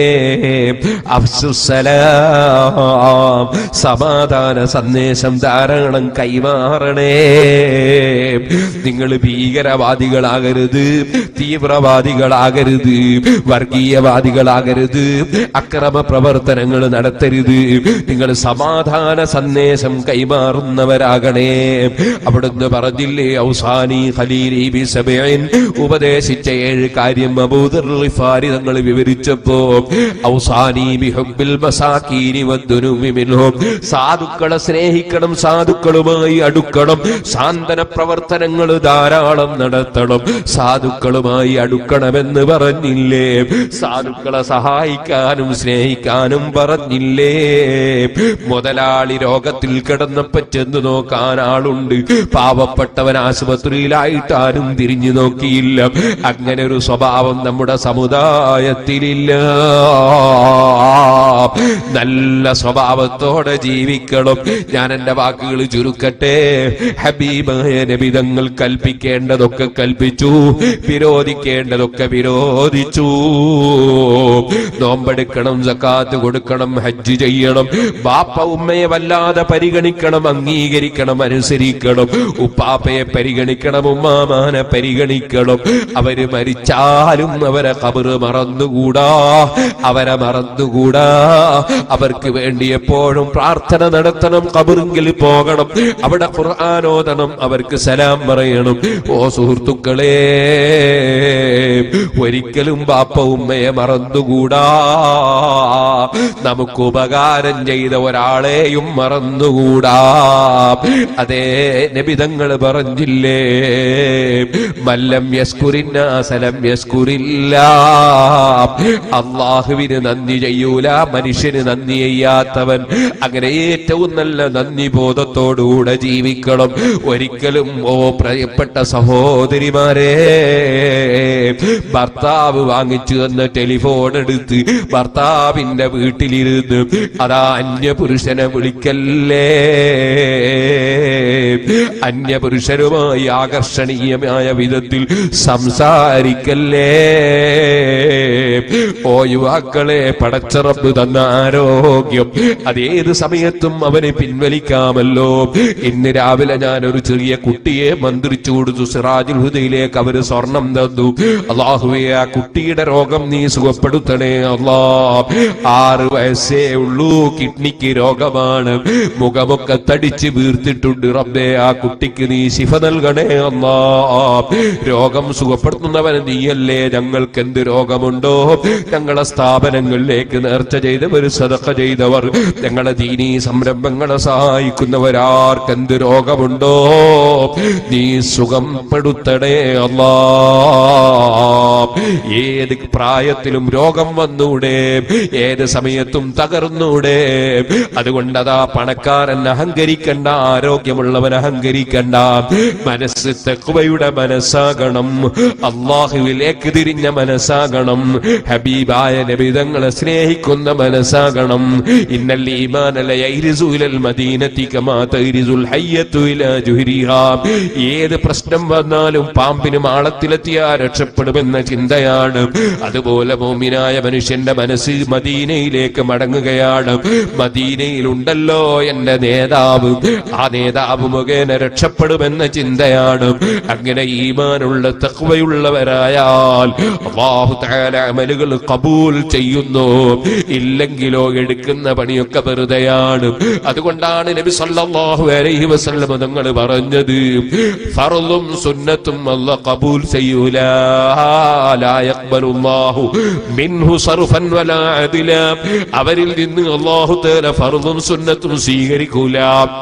അഫ്സുസലാം സമാധാന സന്ദേശം ധാരാളം കൈമാറണേ നിങ്ങൾ ഭീകരവാദികളാകരുത് തീവ്രവാദികളാകരുത് വർഗീയവാദികളാകരുത് അക്രമ പ്രവർത്തനങ്ങൾ നടത്തരുത് നിങ്ങൾ സമാധാന സന്ദേശം കൈമാറുന്നവരാകണേ അവിടുന്ന് പറഞ്ഞില്ലേ ഔസാനി ഖലീലി ബി സബഈൻ ഉപദേശിച്ച ഏഴ് കാര്യം അബൂദർ ളിഫാരി തങ്ങൾ വിവരിച്ചപ്പോ ഔസാനി ബി ഹുബ്ബിൽ മസാകീനി വദ്ദുനുമി മിൻഹും സാധുക്കളെ സ്നേഹിക്കണം സാധുക്കളുമായി അടുക്കണം സാന്ത്വന പ്രവർത്തനങ്ങൾ ധാരാളം നടത്തണം സാധുക്കളുമായി അടുക്കണമെന്ന് പറഞ്ഞില്ലേ സാധുക്കളെ സഹായിക്കാനും സ്നേഹിക്കാനും പറഞ്ഞില്ലേ മുതലാളി രോഗത്തിൽ കിടന്നപ്പോ ചെന്ന് നോക്കാൻ ആളുണ്ട് പാവപ്പെട്ടവൻ ആശുപത്രിയിലായിട്ട് ആരും തിരിഞ്ഞു നോക്കിയില്ല അങ്ങനെ ഒരു സ്വഭാവം നമ്മുടെ സമുദായത്തിലില്ല നല്ല സ്വഭാവത്തോടെ ജീവിക്കണം ഞാൻ എന്റെ വാക്കുകൾ ചുരുക്കട്ടെ ഹബീബായ നബിതങ്ങൾ കൽപ്പിക്കേണ്ടതൊക്കെ കൽപ്പിച്ചു വിരോധിക്കേണ്ടതൊക്കെ വിരോധിച്ചു നോമ്പെടുക്കണം സക്കാത്ത് കൊടുക്കണം ഹജ്ജ് ചെയ്യണം ബാപ്പ ഉമ്മയെ വല്ലാതെ പരിഗണിക്കണം അംഗീകരിക്കണം അനുസരിക്കണം ഉപ്പാപ്പയെ പരിഗണിക്കണം ഉമ്മാമാനെ പരിഗണിക്കണം അവര് മരിച്ചാലും അവരെ കബറ് മറന്നുകൂടാ അവരെ മറന്നുകൂടാ അവർക്ക് വേണ്ടി എപ്പോഴും പ്രാർത്ഥന നടത്തണം കബറിങ്കിൽ പോകണം അവിടെ ഖുർആാനോദനം അവർക്ക് സലാം പറയണം ഓ സുഹൃത്തുക്കളെ ഒരിക്കലും ബാപ്പ ഉമ്മയെ മറന്നുകൂടാ നമുക്ക് ഉപകാരം ചെയ്ത ഒരാളെയും മറന്നുകൂടാ അതേ നബിതങ്ങൾ പറഞ്ഞില്ലേ മല്ലം യസ്കുരിന്നാസലം യസ്കുരില്ല അള്ളാഹുവിന് നന്ദി ചെയ്യൂല മനുഷ്യന് നന്ദി ചെയ്യാത്തവൻ അങ്ങനെ ഏറ്റവും നല്ല നന്ദി ബോധത്തോടുകൂടെ ജീവിക്കണം ഒരിക്കലും ഓ പ്രിയപ്പെട്ട സഹോദരിമാരെ ഭർത്താവ് വാങ്ങിച്ചു തന്ന ടെലിഫോൺ എടുത്ത് ഭർത്താവിന്റെ വീട്ടിലിരുന്ന് അതാ അന്യപുരുഷനെ വിളിക്കല്ലേ അന്യപുരുഷനുമായി ആകർഷണീയമായ വിധത്തിൽ സംസാരിക്കല്ലേ ഓ യുവാക്കളെ പടച്ചറപ്പ് തന്ന ആരോഗ്യം അതേത് സമയത്തും അവനെ പിൻവലിക്കാമല്ലോ ഇന്ന് രാവിലെ ഞാൻ ഒരു ചെറിയ കുട്ടിയെ മന്ത്രിച്ചു കൊടുത്തു സിറാജുൽ ഹുദയിലേക്ക് അവര് സ്വർണം തന്നു അള്ളാഹുവെ ആ കുട്ടിയുടെ രോഗം നീ സുഖപ്പെടുത്തണേ അള്ളാ ആറ് വയസ്സേ ഉള്ളൂ കിഡ്നിക്ക് രോഗമാണ് മുഖമൊക്കെ തടിച്ച് വീർത്തിട്ടുണ്ട് റബ്ബേ ആ കുട്ടിക്ക് നീ ശിഫ നൽകണേ അല്ലാ രോഗം സുഖപ്പെടുത്തുന്നവൻ നീയല്ലേ ഞങ്ങൾക്ക് എന്ത് രോഗമുണ്ടോ ഞങ്ങളെ സ്ഥാപനങ്ങളിലേക്ക് നേർച്ച ചെയ്തവർ സദക്ക ചെയ്തവർ ഞങ്ങളെ ദീനീ സംരംഭങ്ങളെ സഹായിക്കുന്നവരാർക്ക് എന്ത് രോഗമുണ്ടോ നീ സുഖപ്പെടുത്തണേ അല്ലാ ഏത് പ്രായത്തിലും രോഗം വന്നൂടെ ഏത് സമയത്തും തകർന്നൂടെ അതുകൊണ്ട് അതാ പണക്കാരൻ അഹങ്കരിക്കണ്ട ആരോഗ്യമുള്ളവൻ അഹങ്കരിക്കണ്ട മനസ്സ് തെക്കുവയുടെ മനസ്സാകണം അള്ളാഹുവിലേക്ക് തിരിഞ്ഞ മനസ്സാകണം ഹബീബായ നബിതങ്ങളെ സ്നേഹിക്കുന്ന മനസ്സാകണം ഇന്നൽ ഈമാനല യൈരിസു ഇലൽ മദീനത്തി കമാ തൈരിസുൽ ഹയ്യത്തു ഇലാ ജുഹരിഹാ ഏത് പ്രശ്നം വന്നാലും പാമ്പിന് മാളത്തിലെത്തിയാ രക്ഷപ്പെടുമെന്ന ചിന്തയാണ് അതുപോലെ മോമിനായ മനുഷ്യന്റെ മനസ്സ് മദീനയിലേക്ക് മടങ്ങുകയാണ് മദീനയിലുണ്ടല്ലോ എന്റെ നേതാവ് ആ നേതാവ് മുഖേന രക്ഷപ്പെടുമെന്ന ചിന്തയാണ് പറയുകയാണ് അങ്ങനെ ഈമാനുള്ള തക്വയുള്ളവരായാൽ അള്ളാഹു തആല അമലുകൾ കബൂൽ ചെയ്യുന്നു ഇല്ലെങ്കിലോ എടുക്കുന്ന പണിയൊക്കെ വെറുതെയാണ് അതുകൊണ്ടാണ് നബി സല്ലല്ലാഹു അലൈഹി വസല്ലം തങ്ങൾ പറഞ്ഞത് ഫർളും സുന്നത്തും അല്ലാഹ് കബൂൽ ചെയ്യൂല ലാ യഖ്ബലുല്ലാഹു മിൻഹു സർഫൻ വലാ അദില അവരിൽ നിന്ന് അല്ലാഹു തആല ഫർളും സുന്നത്തും സ്വീകരിക്കൂല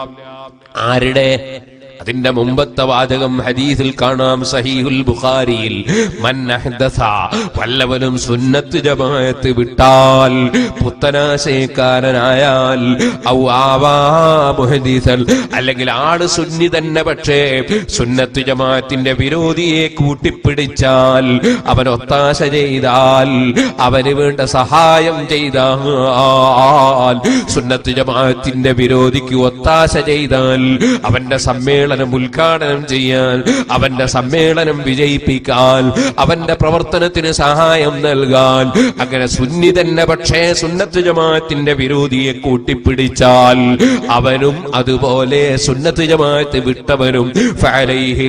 ആരുടെ അതിന്റെ മുമ്പത്തെ വാചകം ഹദീസിൽ കാണാം സഹീഹുൽ ബുഖാരിയിൽ മൻ അഹ്ദസ വല്ലവനും സുന്നത്ത് ജമാഅത്ത് വിട്ടാൽ പുത്തനാശയക്കാരനായാൽ ഔ ആവാ മുഹദീസൽ അല്ലെങ്കിൽ ആള് സുന്നി തന്നെ പക്ഷേ സുന്നത്ത് ജമാഅത്തിന്റെ വിരോധിയെ കൂട്ടിപ്പിടിച്ചാൽ അവൻ ഒത്താശ ചെയ്താൽ അവന് വേണ്ട സഹായം ചെയ്താൽ സുന്നത്ത് ജമാഅത്തിന്റെ വിരോധിക്ക് ഒത്താശ ചെയ്താൽ അവന്റെ സമ്മേളനം ഉദ്ഘാടനം ചെയ്യാൻ അവന്റെ സമ്മേളനം വിജയിപ്പിക്കാൻ അവന്റെ പ്രവർത്തനത്തിന് സഹായം നൽകാൻ അങ്ങനെ സുന്നി തന്നെ പക്ഷേ സുന്നത്ത് ജമാഅത്തിന്റെ വിരോധിയെ കൂട്ടിപ്പിടിച്ചാൽ അവനും അതുപോലെ സുന്നത്ത് ജമാഅത്ത് വിട്ടവനും ഫഅലൈഹി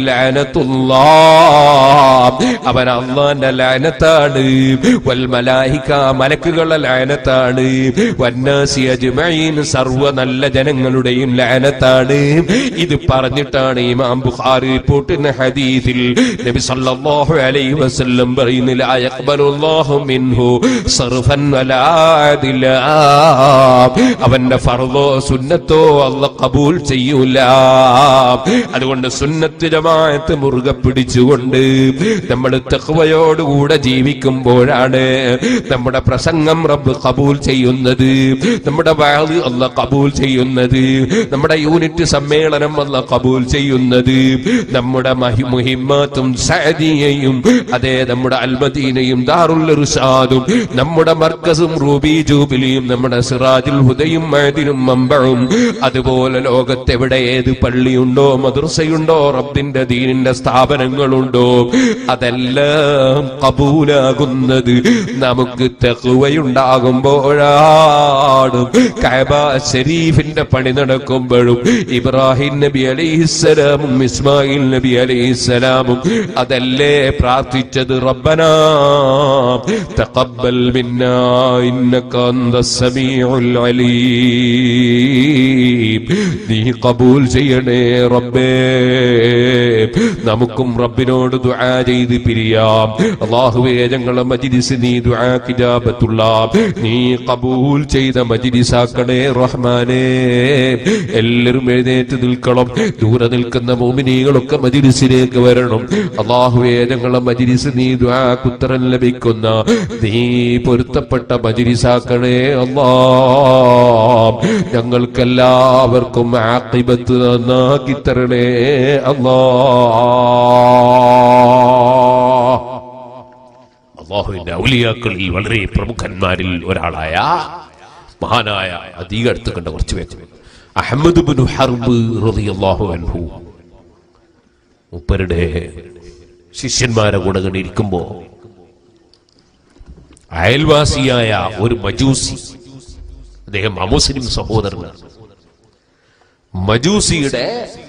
ലഅനത്തുല്ലാഹ് അവൻ അള്ളാന്റെ ലാനത്താണ് വൽ മലായിക മലക്കുകളുടെ ലാനത്താണ് വന്നാസി അജ്മഈൻ സർവ്വ നല്ല ജനങ്ങളുടെയും ലാനത്താണ് ഇത് പറഞ്ഞിട്ടാണ് ഇമാം ബുഖാരി റിപ്പോർട്ടിന്റെ ഹദീസിൽ നബി സല്ലല്ലാഹു അലൈഹി വസല്ലം പറയുന്നു ലാ യഖ്ബലുല്ലാഹു മിൻഹു സർഫൻ വലാ അദില അവന്റെ ഫർദോ സുന്നത്തോ അല്ലാഹ് കബൂൽ ചെയ്യൂല അതുകൊണ്ട് സുന്നത്ത് ജമാഅത്ത് മുറുകെ പിടിച്ചുകൊണ്ട് നമ്മൾ തഖ്വയോടുകൂടെ ജീവിക്കുമ്പോഴാണ് നമ്മുടെ പ്രസംഗം റബ്ബ് കബൂൽ ചെയ്യുന്നത് നമ്മുടെ വാള് അല്ല കബൂൽ ചെയ്യുന്നത് നമ്മുടെ യൂണിറ്റ് സമ്മേളനം അല്ല കബൂൽ ചെയ്യുന്നത് നമ്മുടെ മഹി- മുഹിമ്മാത്തും സഅദിയയും അതേ നമ്മുടെ അൽമദീനയും ദാറുൽ ഇർഷാദും നമ്മുടെ മർക്കസും റൂബി ജൂബിലിയും നമ്മുടെ സിറാജുൽ ഹുദയും മഅദിനും മമ്പഴും അതുപോലെ ലോകത്തെവിടെ ഏത് പള്ളിയുണ്ടോ മദ്രസയുണ്ടോ റബ്ബിന്റെ ദീനിന്റെ സ്ഥാപനങ്ങളുണ്ടോ അതെല്ലാം കബൂലാകുന്നത് നമുക്ക് തെക്കുവയുണ്ടാകുമ്പോഴാണ് കഅബ ശരീഫിന്റെ പണി നടക്കുമ്പോഴും ഇബ്രാഹിം നബി അലൈഹിസ്സലാമും ഇസ്മായിൽ നബി അലൈഹിസ്സലാമും അതല്ലേ പ്രാർത്ഥിച്ചത് റബ്ബനാ തഖബ്ബൽ മിന്നാ ഇന്നക അന്തസ് സമീഉൽ അലീം നീ കബൂൽ ചെയ്യണേ റബ്ബേ നമുക്കും റബ്ബിനോട് ദുആ ചെയ്ത് പിരിയാം അള്ളാഹുവേ ഞങ്ങളെ മജിലിസ് നീ ദുആ കിജാബത്തുള്ള നീ കബൂൽ ചെയ്ത മജിലിസാക്കണേ റഹ്മാനേ എല്ലാവരും എഴുന്നേറ്റ് നിൽക്കണം ദൂരെ നിൽക്കുന്ന മോമിനികളൊക്കെ മജിലിസിലേക്ക് വരണം അള്ളാഹുവേ ഞങ്ങളെ മജിലിസ് നീ ദുആക്കുത്തരം ലഭിക്കുന്ന നീ പൊരുത്തപ്പെട്ട മജിലിസാക്കണേ അല്ലാ ഞങ്ങൾക്കെല്ലാവർക്കും ആക്കിബത്ത് നന്നാക്കി തരണേ അല്ലാ അള്ളാഹുവിന്റെ ഔലിയാക്കളിൽ വളരെ പ്രമുഖന്മാരിൽ ഒരാളായ മഹാനായ അധികം അടുത്ത് കണ്ട കുറച്ച് പേര് അഹമ്മദ് ബിൻ ഹർബ് റളിയല്ലാഹു അൻഹു മുപ്പരുടെ ശിഷ്യന്മാരെ കൂടെ ഇങ്ങനെ ഇരിക്കുമ്പോ അയൽവാസിയായ ഒരു മജൂസി അദ്ദേഹം അമുസ്ലിം സഹോദരനാണ് മജൂസിയുടെ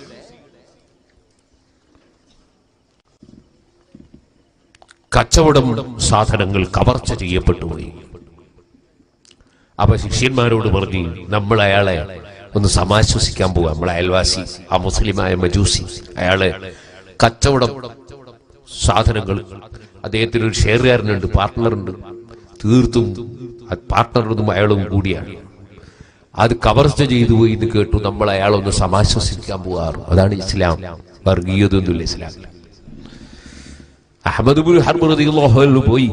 കച്ചവടം സാധനങ്ങൾ കവർച്ച ചെയ്യപ്പെട്ടു പോയി അപ്പൊ ശിഷ്യന്മാരോട് പറഞ്ഞു നമ്മൾ അയാളെ ഒന്ന് സമാശ്വസിക്കാൻ പോവാ നമ്മളെ അയൽവാസി ആ മുസ്ലിമായ മജൂസി അയാളെ കച്ചവടം സാധനങ്ങൾ അദ്ദേഹത്തിന് ഒരു ഷെയറുകാരനുണ്ട് പാർട്ട്ണറുണ്ട് തീർത്തും പാർട്ട്ണറും അയാളും കൂടിയാണ് അത് കവർച്ച ചെയ്തു പോയി എന്ന് കേട്ടു നമ്മൾ അയാളൊന്ന് സമാശ്വസിക്കാൻ പോകാറ് അതാണ് ഇസ്ലാം വർഗീയതൊന്നുമില്ല ഇസ്ലാമിൽ അഹമ്മദ് ബുൽ ഹർബ് റളിയല്ലാഹു അൻഹു പോയി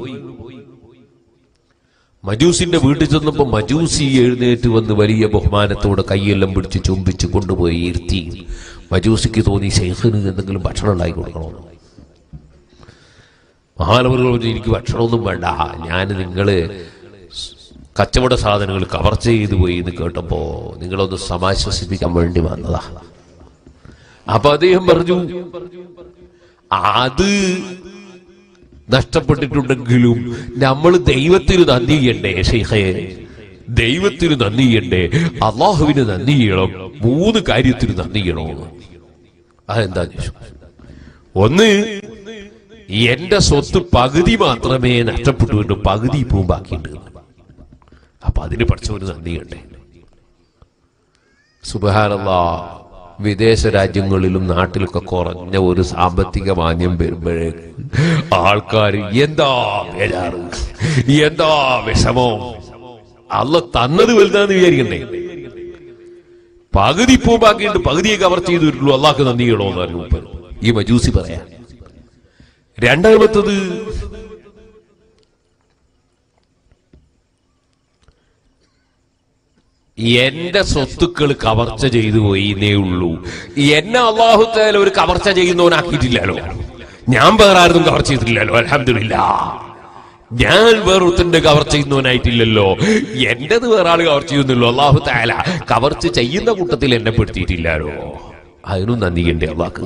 മജൂസിന്റെ വീട്ടിൽ ചെന്നപ്പോ മജൂസി എഴുന്നേറ്റ് വന്ന് വലിയ ബഹുമാനത്തോടെ കൈയെല്ലാം പിടിച്ച് ചുംബിച്ച് കൊണ്ടുപോയി ഇരുത്തി മജൂസിക്ക് തോന്നി ശൈഖിന് എന്തെങ്കിലും ഭക്ഷണം ഉണ്ടാക്കി കൊടുക്കണമെന്ന് മഹാനവറുകൾ പറഞ്ഞു എനിക്ക് ഭക്ഷണമൊന്നും വേണ്ട ഞാൻ നിങ്ങള് കച്ചവട സാധനങ്ങൾ കവർച്ച ചെയ്തു പോയി എന്ന് കേട്ടപ്പോ നിങ്ങളൊന്ന് സമാശ്വസിപ്പിക്കാൻ വേണ്ടി വന്നതാ അപ്പൊ അദ്ദേഹം പറഞ്ഞു അത് നഷ്ടപ്പെട്ടിട്ടുണ്ടെങ്കിലും നമ്മൾ ദൈവത്തിന് നന്ദി ചെയ്യണ്ടേ ഷെയ്ഖേ ദൈവത്തിന് നന്ദി ചെയ്യണ്ടേ അള്ളാഹുവിന് നന്ദി ചെയ്യണം മൂന്ന് കാര്യത്തിന് നന്ദി ചെയ്യണമെന്ന് അതെന്താ ചോദിച്ചു ഒന്ന് എന്റെ സ്വത്ത് പകുതി മാത്രമേ നഷ്ടപ്പെട്ടുള്ളൂ പകുതി ഇപ്പവും ബാക്കിയുണ്ട് അപ്പൊ അതിന് പഠിച്ചവന് നന്ദിയുണ്ടേ സുബഹാനല്ലാ വിദേശ രാജ്യങ്ങളിലും നാട്ടിലൊക്കെ കുറഞ്ഞ ഒരു സാമ്പത്തിക മാന്യം വരുമ്പോഴേ ആൾക്കാർ എന്താ ബേജാറ് എന്താ വിഷമോ അല്ല തന്നത് വലുതാന്ന് വിചാരിക്കണ്ടേ പകുതി പൂ ബാക്കിയുണ്ട് പകുതിയെ കവർ ചെയ്തു വരുള്ളൂ അള്ളാഹ് നന്ദി ചെയ്യണോ എന്ന് പറഞ്ഞു മൂപ്പര്. ഈ മജൂസി പറയാൻ രണ്ടാമത്തത് എന്റെ സ്വത്തുക്കൾ കവർച്ച ചെയ്തു പോയിന്നേ ഉള്ളൂ എന്നെ അള്ളാഹുത്താല ഒരു കവർച്ച ചെയ്യുന്നവനാക്കിയിട്ടില്ലല്ലോ ഞാൻ വേറെ ആരും കവർ ചെയ്തിട്ടില്ലല്ലോ അലഹമില്ല ഞാൻ വേറൊരുത്തന്റെ കവർ ചെയ്യുന്നവനായിട്ടില്ലല്ലോ എന്റേത് വേറെ ആള് കവർ ചെയ്യുന്നല്ലോ അള്ളാഹു താല കവർച്ച ചെയ്യുന്ന കൂട്ടത്തിൽ എന്നെ പെടുത്തിയിട്ടില്ലല്ലോ അതിനും നന്ദിയുണ്ട് അള്ളാഹ്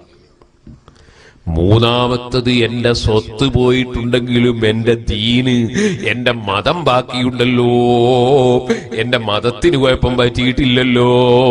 മൂന്നാമത്തത് എന്റെ സ്വത്ത് പോയിട്ടുണ്ടെങ്കിലും എന്റെ ദീന് എന്റെ മതം ബാക്കിയുണ്ടല്ലോ എന്റെ മതത്തിന് കുഴപ്പം പറ്റിയിട്ടില്ലല്ലോ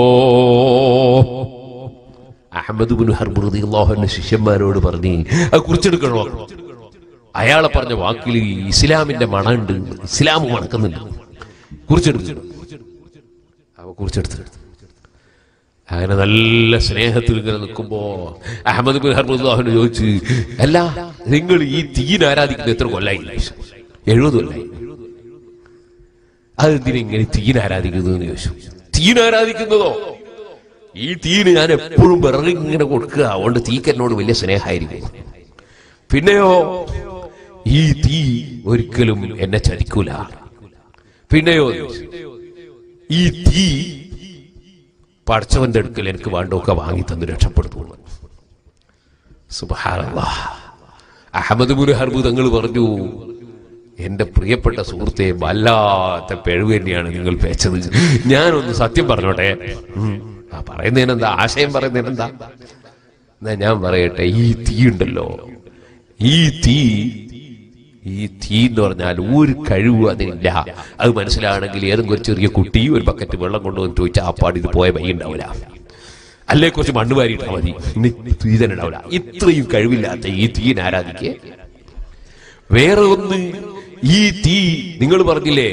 അഹമ്മദ് ബിൻ ഹർബുദി അള്ളാഹുന്റെ ശിഷ്യന്മാരോട് പറഞ്ഞ് അത് കുറിച്ചെടുക്കണോ അയാളെ പറഞ്ഞ വാക്കിൽ ഇസ്ലാമിന്റെ മണമുണ്ട് ഇസ്ലാം മണക്കുന്നുണ്ട് കുറിച്ചെടുത്തു അവ കുറിച്ചെടുത്തു അങ്ങനെ നല്ല സ്നേഹത്തിൽ ഇങ്ങനെ നിൽക്കുമ്പോ അഹമ്മദ് ബിൻ ഹർമുദ്ദാഹിന് ചോദിച്ചു അല്ല നിങ്ങൾ ഈ തീൻ ആരാധിക്കുന്നത് എത്ര കൊല്ലായി എഴുപത് കൊല്ലായി അതെന്തിനാ ഇങ്ങനെ തീൻ ആരാധിക്കുന്നത് എന്ന് ചോദിച്ചു തീൻ ആരാധിക്കുന്നതോ ഈ തീന് ഞാൻ എപ്പോഴും വിറക് ഇങ്ങനെ കൊടുക്കുക അതുകൊണ്ട് തീക്ക് എന്നോട് വലിയ സ്നേഹമായിരിക്കും പിന്നെയോ ഈ തീ ഒരിക്കലും എന്നെ ചതിക്കൂല പിന്നെയോ ഈ തീ പഠിച്ചവന്റെ അടുക്കൽ എനിക്ക് വേണ്ടൊക്കെ വാങ്ങി തന്ന് രക്ഷപ്പെടുത്തുള്ളൂ സുബ്ഹാനല്ലാ അഹമ്മദ് മുൻ ഹർബു തങ്ങൾ പറഞ്ഞു എന്റെ പ്രിയപ്പെട്ട സുഹൃത്തെ വല്ലാത്ത പിഴവ് തന്നെയാണ് നിങ്ങൾ പേച്ചത് ഞാനൊന്ന് സത്യം പറഞ്ഞോട്ടെ ഉം. ആ പറയുന്നതിനെന്താ ആശയം പറയുന്നതിനെന്താ എന്നാ ഞാൻ പറയട്ടെ ഈ തീ ഉണ്ടല്ലോ ഈ തീ ഈ തീ എന്ന് പറഞ്ഞാൽ ഒരു കഴിവും അതിനില്ല അത് മനസ്സിലാണെങ്കിൽ ഏതെങ്കിലും ഒരു ചെറിയ കുട്ടി ഒരു ബക്കറ്റ് വെള്ളം കൊണ്ടുവന്ന് ചോദിച്ചാൽ ആ പാടി ഇത് പോയ വഴി ഉണ്ടാവില്ല അല്ലേ കുറച്ച് മണ്ണ് വാരിയിട്ടാ മതി ഇനി തീ തന്നെ ഉണ്ടാവില്ല ഇത്രയും കഴിവില്ലാത്ത ഈ തീനെ ആരാധിക്കേ വേറെ ഒന്ന് ഈ തീ നിങ്ങൾ പറഞ്ഞില്ലേ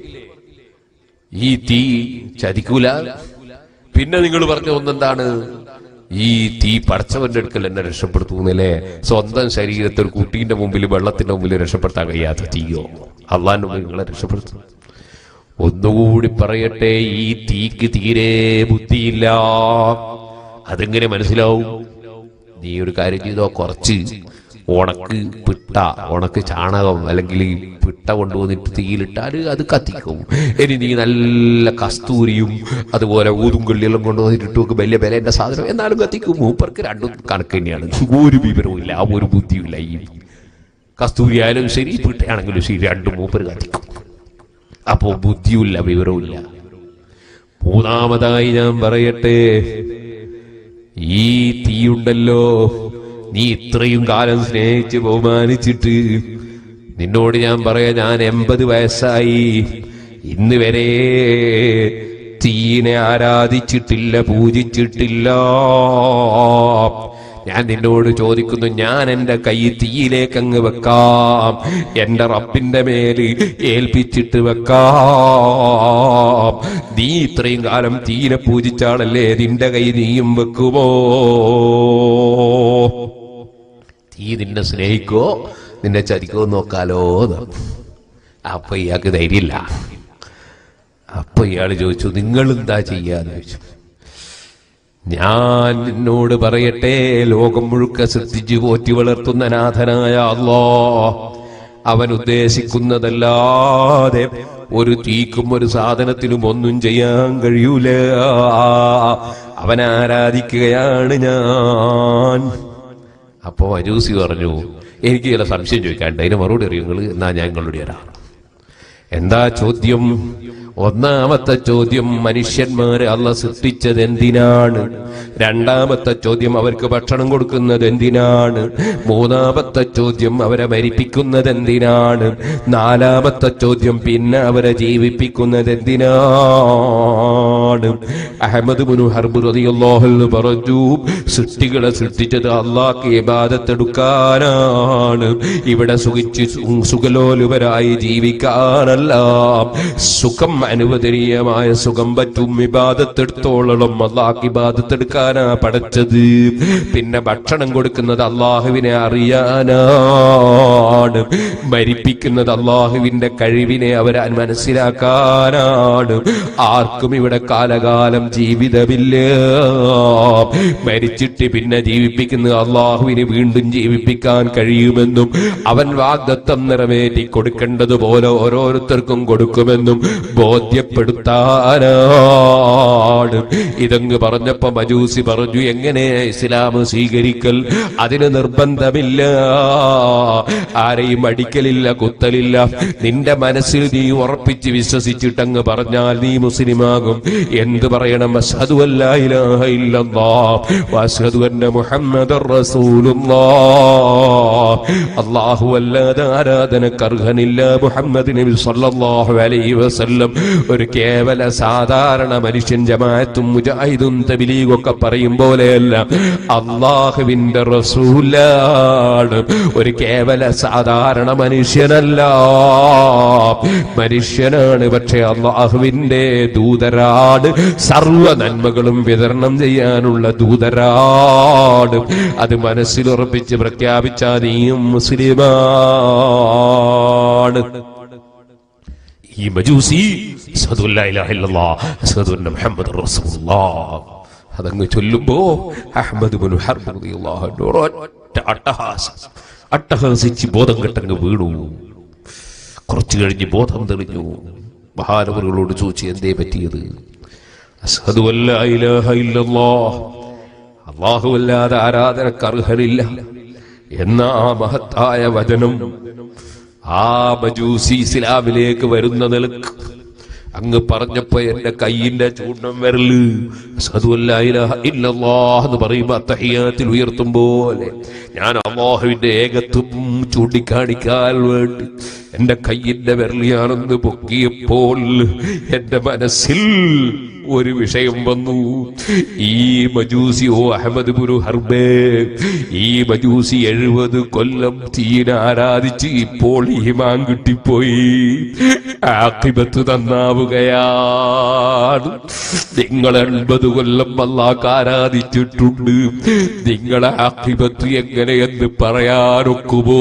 ഈ തീ ചതിക്കൂല പിന്നെ നിങ്ങൾ പറഞ്ഞ ഒന്നെന്താണ് ഈ തീ പടച്ചവന്റെ അടുക്കൽ എന്നെ രക്ഷപ്പെടുത്തുന്നില്ലേ സ്വന്തം ശരീരത്തെ ഒരു കുട്ടീന്റെ മുമ്പിൽ വെള്ളത്തിന്റെ മുമ്പിൽ രക്ഷപ്പെടുത്താൻ കഴിയാത്ത തീയോ അള്ളാന്റെ മുമ്പിൽ നിങ്ങളെ രക്ഷപ്പെടുത്തും ഒന്നുകൂടി പറയട്ടെ ഈ തീക്ക് തീരെ ബുദ്ധിയില്ല അതെങ്ങനെ മനസ്സിലാവും നീ ഒരു കാര്യം ചെയ്തോ കുറച്ച് ഉണക്ക് പിട്ട ഉണക്ക് ചാണകം അല്ലെങ്കിൽ ഈ പിട്ട കൊണ്ടുവന്നിട്ട് തീയിലിട്ടാൽ അത് കത്തിക്കും ഇനി നീ നല്ല കസ്തൂരിയും അതുപോലെ ഊതും കൊള്ളിയെല്ലാം കൊണ്ടുവന്നിട്ട് വെക്കും വലിയ വിലേന്റെ സാധനം എന്നാലും കത്തിക്കും മൂപ്പർക്ക് രണ്ടും കണക്ക് തന്നെയാണ് ഒരു വിവരവും ഇല്ല ഒരു ബുദ്ധിയും ഈ കസ്തൂരി ആയാലും ശരി പിട്ടയാണെങ്കിലും ശരി രണ്ടും മൂപ്പര് കത്തിക്കും അപ്പോ ബുദ്ധിയില്ല വിവരവുമില്ല മൂന്നാമതായി ഞാൻ പറയട്ടെ ഈ തീയുണ്ടല്ലോ നീ ഇത്രയും കാലം സ്നേഹിച്ച് ബഹുമാനിച്ചിട്ട് നിന്നോട് ഞാൻ പറയാ ഞാൻ എൺപത് വയസ്സായി ഇന്ന് വരെ തീനെ ആരാധിച്ചിട്ടില്ല പൂജിച്ചിട്ടില്ല ഞാൻ നിന്നോട് ചോദിക്കുന്നു ഞാൻ എന്റെ കൈ തീയിലേക്ക് അങ്ങ് വെക്കാം എന്റെ റബ്ബിന്റെ മേല് ഏൽപ്പിച്ചിട്ട് വെക്കാം നീ ഇത്രയും കാലം തീനെ പൂജിച്ചാണല്ലേ നിന്റെ കൈ നീയും വെക്കുമോ തീ നിന്നെ സ്നേഹിക്കോ നിന്നെ ചതിക്കോ നോക്കാലോ എന്ന്. അപ്പൊ ഇയാൾക്ക് ധൈര്യമില്ല അപ്പൊ ഇയാള് ചോദിച്ചു നിങ്ങൾ എന്താ ചെയ്യാന്ന് ചോദിച്ചു ഞാൻ നിന്നോട് പറയട്ടെ ലോകം മുഴുക്ക ശ്രദ്ധിച്ചു പോറ്റി വളർത്തുന്ന നാഥനായ അല്ലോ അവൻ ഉദ്ദേശിക്കുന്നതല്ലാതെ ഒരു തീക്കും ഒരു സാധനത്തിനും ഒന്നും ചെയ്യാൻ കഴിയൂല അവൻ ആരാധിക്കുകയാണ് ഞാൻ അപ്പോ അജൂസി പറഞ്ഞു എനിക്ക് ചില സംശയം ചോദിക്കാണ്ട് അതിന് മറുപടി അറിയും നിങ്ങൾ എന്നാ ഞാൻ നിങ്ങളോട് തരാം എന്താ ചോദ്യം ഒന്നാമത്തെ ചോദ്യം മനുഷ്യന്മാരെ അല്ല സൃഷ്ടിച്ചത് എന്തിനാണ് രണ്ടാമത്തെ ചോദ്യം അവർക്ക് ഭക്ഷണം കൊടുക്കുന്നത് എന്തിനാണ് മൂന്നാമത്തെ ചോദ്യം അവരെ മരിപ്പിക്കുന്നത് എന്തിനാണ് നാലാമത്തെ ചോദ്യം പിന്നെ അവരെ ജീവിപ്പിക്കുന്നത് എന്തിനാണ് ആണ് അഹമ്മദ് മുനു ഹർബ് റളിയല്ലാഹു അൻഹു പറഞ്ഞു സൃഷ്ടികളെ സൃഷ്ടിച്ചത് അള്ളാഹ്ക്ക് ഇബാദത്തെടുക്കാനാണ് ഇവിടെ സുഖിച്ച് സു- സുഖലോലുപരായി ജീവിക്കാനല്ല സുഖം അനുവദനീയമായ സുഖം പറ്റും ഇബാദത്തെടുത്തോളം അള്ളാഹ്ക്ക് ഇബാദത്തെടുക്കാനാ പടച്ചത് പിന്നെ ഭക്ഷണം കൊടുക്കുന്നത് അള്ളാഹുവിനെ അറിയാനാണ് മരിപ്പിക്കുന്നത് അള്ളാഹുവിന്റെ കഴിവിനെ അവരാൻ മനസ്സിലാക്കാനാണ് ആർക്കും ഇവിടെ കാലകാലം ജീവിതമില്ല മരിച്ചിട്ട് പിന്നെ ജീവിപ്പിക്കുന്നത് അള്ളാഹുവിനെ വീണ്ടും ജീവിപ്പിക്കാൻ കഴിയുമെന്നും അവൻ വാഗ്ദത്തം നിറവേറ്റി കൊടുക്കേണ്ടതുപോലെ ഓരോരുത്തർക്കും കൊടുക്കുമെന്നും ബോധ്യപ്പെടുത്താനാണ് ഇതങ്ങ് പറഞ്ഞപ്പോ മജൂസി പറഞ്ഞു എങ്ങനെ ഇസ്ലാം സ്വീകരിക്കൽ അതിന് നിർബന്ധമില്ല ആരെയും അടിക്കലില്ല കുത്തലില്ല നിന്റെ മനസ്സിൽ നീ ഉറപ്പിച്ച് വിശ്വസിച്ചിട്ടങ്ങ് പറഞ്ഞാൽ നീ മുസ്ലിമാകും എന്ത് പറയണം അഷ്ഹദു അല്ലാ ഇലാഹ ഇല്ലല്ലാഹ് വഅഷ്ഹദു അന്ന മുഹമ്മദർ റസൂലുള്ളാഹ് അല്ലാഹു അല്ലാതെ ആരാധനക്ക് അർഹനില്ല മുഹമ്മദ് നബി സല്ലല്ലാഹു അലൈഹി വസല്ലം ഒരു കേവല സാധാരണ മനുഷ്യൻ ജമാഅത്തും മുജാഹിദും തബ്ലീഗും ഒക്കെ പറയും പോലെയല്ല അള്ളാഹുവിന്റെ റസൂലാണ് ഒരു കേവല സാധാരണ മനുഷ്യനല്ല മനുഷ്യനാണ് പക്ഷെ അള്ളാഹുവിന്റെ ദൂതരാട് സർവ നന്മകളും വിതരണം ചെയ്യാനുള്ള ദൂതരാട് അത് മനസ്സിലുറപ്പിച്ച് പ്രഖ്യാപിച്ച നീയും മുസ്ലിമാണ് ഈ മജൂസി അശ്ഹദു അല്ലാ ഇലാഹ ഇല്ലല്ലാഹ്, അശ്ഹദു അന്ന മുഹമ്മദർ റസൂലുള്ളാഹ്. അതങ്ങ് ചൊല്ലുമ്പോ അഹ്മദ് ബിൻ ഹർബ് റളിയല്ലാഹു അൻഹു ഒരൊറ്റ അട്ടഹാസം അട്ടഹസിച്ച് ബോധം കെട്ടങ്ങ് വീണു കുറച്ചു കഴിഞ്ഞ് ബോധം തെളിഞ്ഞു മഹാനവറുകളോട് ചോദിച്ചു എന്തേ പറ്റിയത് അശ്ഹദു അല്ലാ ഇലാഹ ഇല്ലല്ലാഹ് അല്ലാഹുവല്ലാതെ ആരാധനക്ക് അർഹരില്ല എന്ന ആ മഹത്തായ വചനം ആ മജൂസി ഇസ്ലാമിലേക്ക് വരുന്ന നിലക്ക് അങ്ങ് പറഞ്ഞപ്പോ എന്റെ കയ്യിന്റെ ചൂണ്ടം വിരല് അശ്ഹദു അല്ലാ ഇലാഹ ഇല്ലല്ലാഹ് എന്ന് പറയുമ്പോ അത്തഹിയാത്തിൽ ഉയർത്തും പോലെ ഞാൻ അള്ളാഹുവിന്റെ ഏകത്വം ചൂണ്ടിക്കാണിക്കാൻ വേണ്ടി എന്റെ കയ്യിന്റെ വിരലിയാണെന്ന് പൊക്കിയപ്പോൾ എന്റെ മനസ്സിൽ ഒരു വിഷയം വന്നു ഈ മജൂസി ഓ അഹമ്മദ് ബുരു ഹർബേ ഈ മജൂസി എഴുപത് കൊല്ലം തീനെ ആരാധിച്ച് ഇപ്പോൾ ഈമാൻ കിട്ടിപ്പോയി ആക്കിബത്ത് തന്നാവുകയാണ് നിങ്ങൾ എൺപത് കൊല്ലം അല്ലാക്ക് ആരാധിച്ചിട്ടുണ്ട് നിങ്ങളെ ആക്കിബത്ത് എങ്ങനെയെന്ന് പറയാനൊക്കുമോ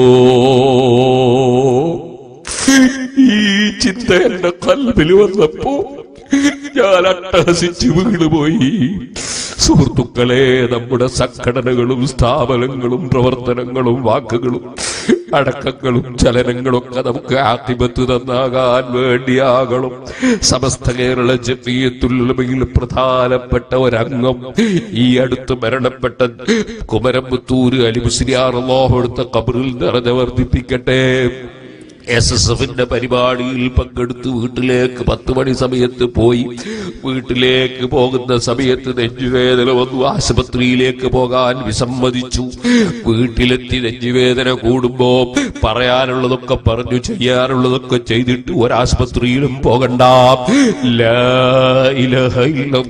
ഈ ചിന്ത എന്റെ കൽബിൽ വന്നപ്പോ ഞാൻ അട്ടഹസിച്ച് വീണുപോയി സുഹൃത്തുക്കളെ നമ്മുടെ സംഘടനകളും സ്ഥാപനങ്ങളും പ്രവർത്തനങ്ങളും വാക്കുകളും അടക്കങ്ങളും ചലനങ്ങളൊക്കെ നമുക്ക് ആത്തിപത്ത് തന്നാകാൻ വേണ്ടിയാകണം സമസ്ത കേരള ജമീയത്തുള്ളമയിൽ പ്രധാനപ്പെട്ട ഒരംഗം ഈ അടുത്ത് മരണപ്പെട്ട കുമരമ്പത്തൂര് അലിമുസ്ലിയാർ അള്ളാഹു എടുത്ത കബറിൽ നിറഞ്ഞ വർദ്ധിപ്പിക്കട്ടെ എസ് എസ് എഫിന്റെ പരിപാടിയിൽ പങ്കെടുത്ത് വീട്ടിലേക്ക് പത്ത് മണി സമയത്ത് പോയി വീട്ടിലേക്ക് പോകുന്ന സമയത്ത് നെഞ്ചുവേദന വന്നു ആശുപത്രിയിലേക്ക് പോകാൻ വിസമ്മതിച്ചു വീട്ടിലെത്തി നെഞ്ചുവേദന കൂടുമ്പോ പറയാനുള്ളതൊക്കെ പറഞ്ഞു ചെയ്യാനുള്ളതൊക്കെ ചെയ്തിട്ട് ഒരാശുപത്രിയിലും പോകണ്ട ലാ ഇലഹ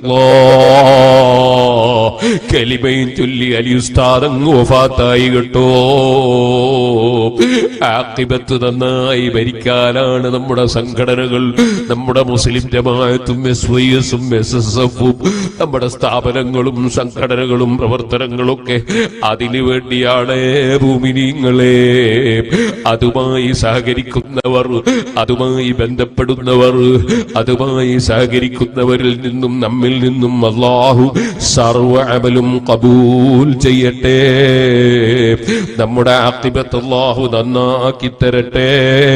ഇല്ലല്ലാഹ്. കലിമയും ചൊല്ലി അലിയുസ്താദങ്ങ് വഫാത്തായി കേട്ടോ ആക്കിബത്ത് നന്നായി ഭരിക്കാനാണ് നമ്മുടെ സംഘടനകൾ നമ്മുടെ മുസ്ലിം ജമാഅത്തും എസ് വൈ എസും എസ് എസ് എഫും നമ്മുടെ സ്ഥാപനങ്ങളും സംഘടനകളും പ്രവർത്തനങ്ങളൊക്കെ അതിനു വേണ്ടിയാണ് ഭൂമിനിങ്ങളെ അതുമായി സഹകരിക്കുന്നവർ അതുമായി ബന്ധപ്പെടുന്നവർ അതുമായി സഹകരിക്കുന്നവരിൽ നിന്നും നമ്മിൽ നിന്നും അള്ളാഹു സർവ അമലും കബൂൽ ചെയ്യട്ടെ നമ്മുടെ ആക്കിബത്ത് അള്ളാഹു നന്നാക്കി തരട്ടെ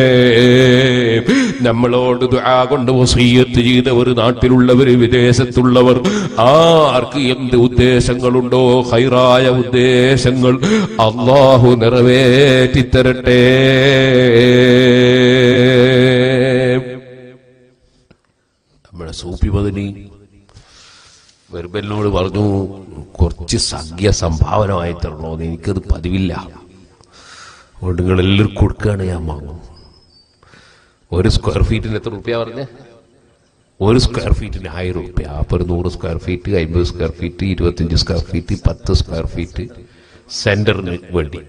നമ്മളോട് ദുആ കൊണ്ട് വസീയത്ത് ചെയ്തവർ നാട്ടിലുള്ളവർ വിദേശത്തുള്ളവർ ആർക്ക് എന്ത് ഉദ്ദേശങ്ങളുണ്ടോ ഹൈറായ ഉദ്ദേശങ്ങൾ അള്ളാഹു നിറവേറ്റി തരട്ടെ നമ്മുടെ സൂപ്പി പതിനി വെർബലിനോട് പറഞ്ഞു കുറച്ച് സംഖ്യ സംഭാവനമായി തരണോന്ന് എനിക്കത് പതിവില്ല അതുകൊണ്ട് നിങ്ങൾ എല്ലാവരും കൊടുക്കുകയാണ് ഞാൻ വാങ്ങും ഒരു സ്ക്വയർ ഫീറ്റിന് എത്ര റുപ്യ പറഞ്ഞേ ഒരു സ്ക്വയർ ഫീറ്റിന് ആയിരം റുപ്യ അപ്പോൾ ഒരു നൂറ് സ്ക്വയർ ഫീറ്റ് അമ്പത് സ്ക്വയർ ഫീറ്റ് ഇരുപത്തഞ്ച് സ്ക്വയർ ഫീറ്റ് പത്ത് സ്ക്വയർ ഫീറ്റ് സെന്ററിന് വേണ്ടി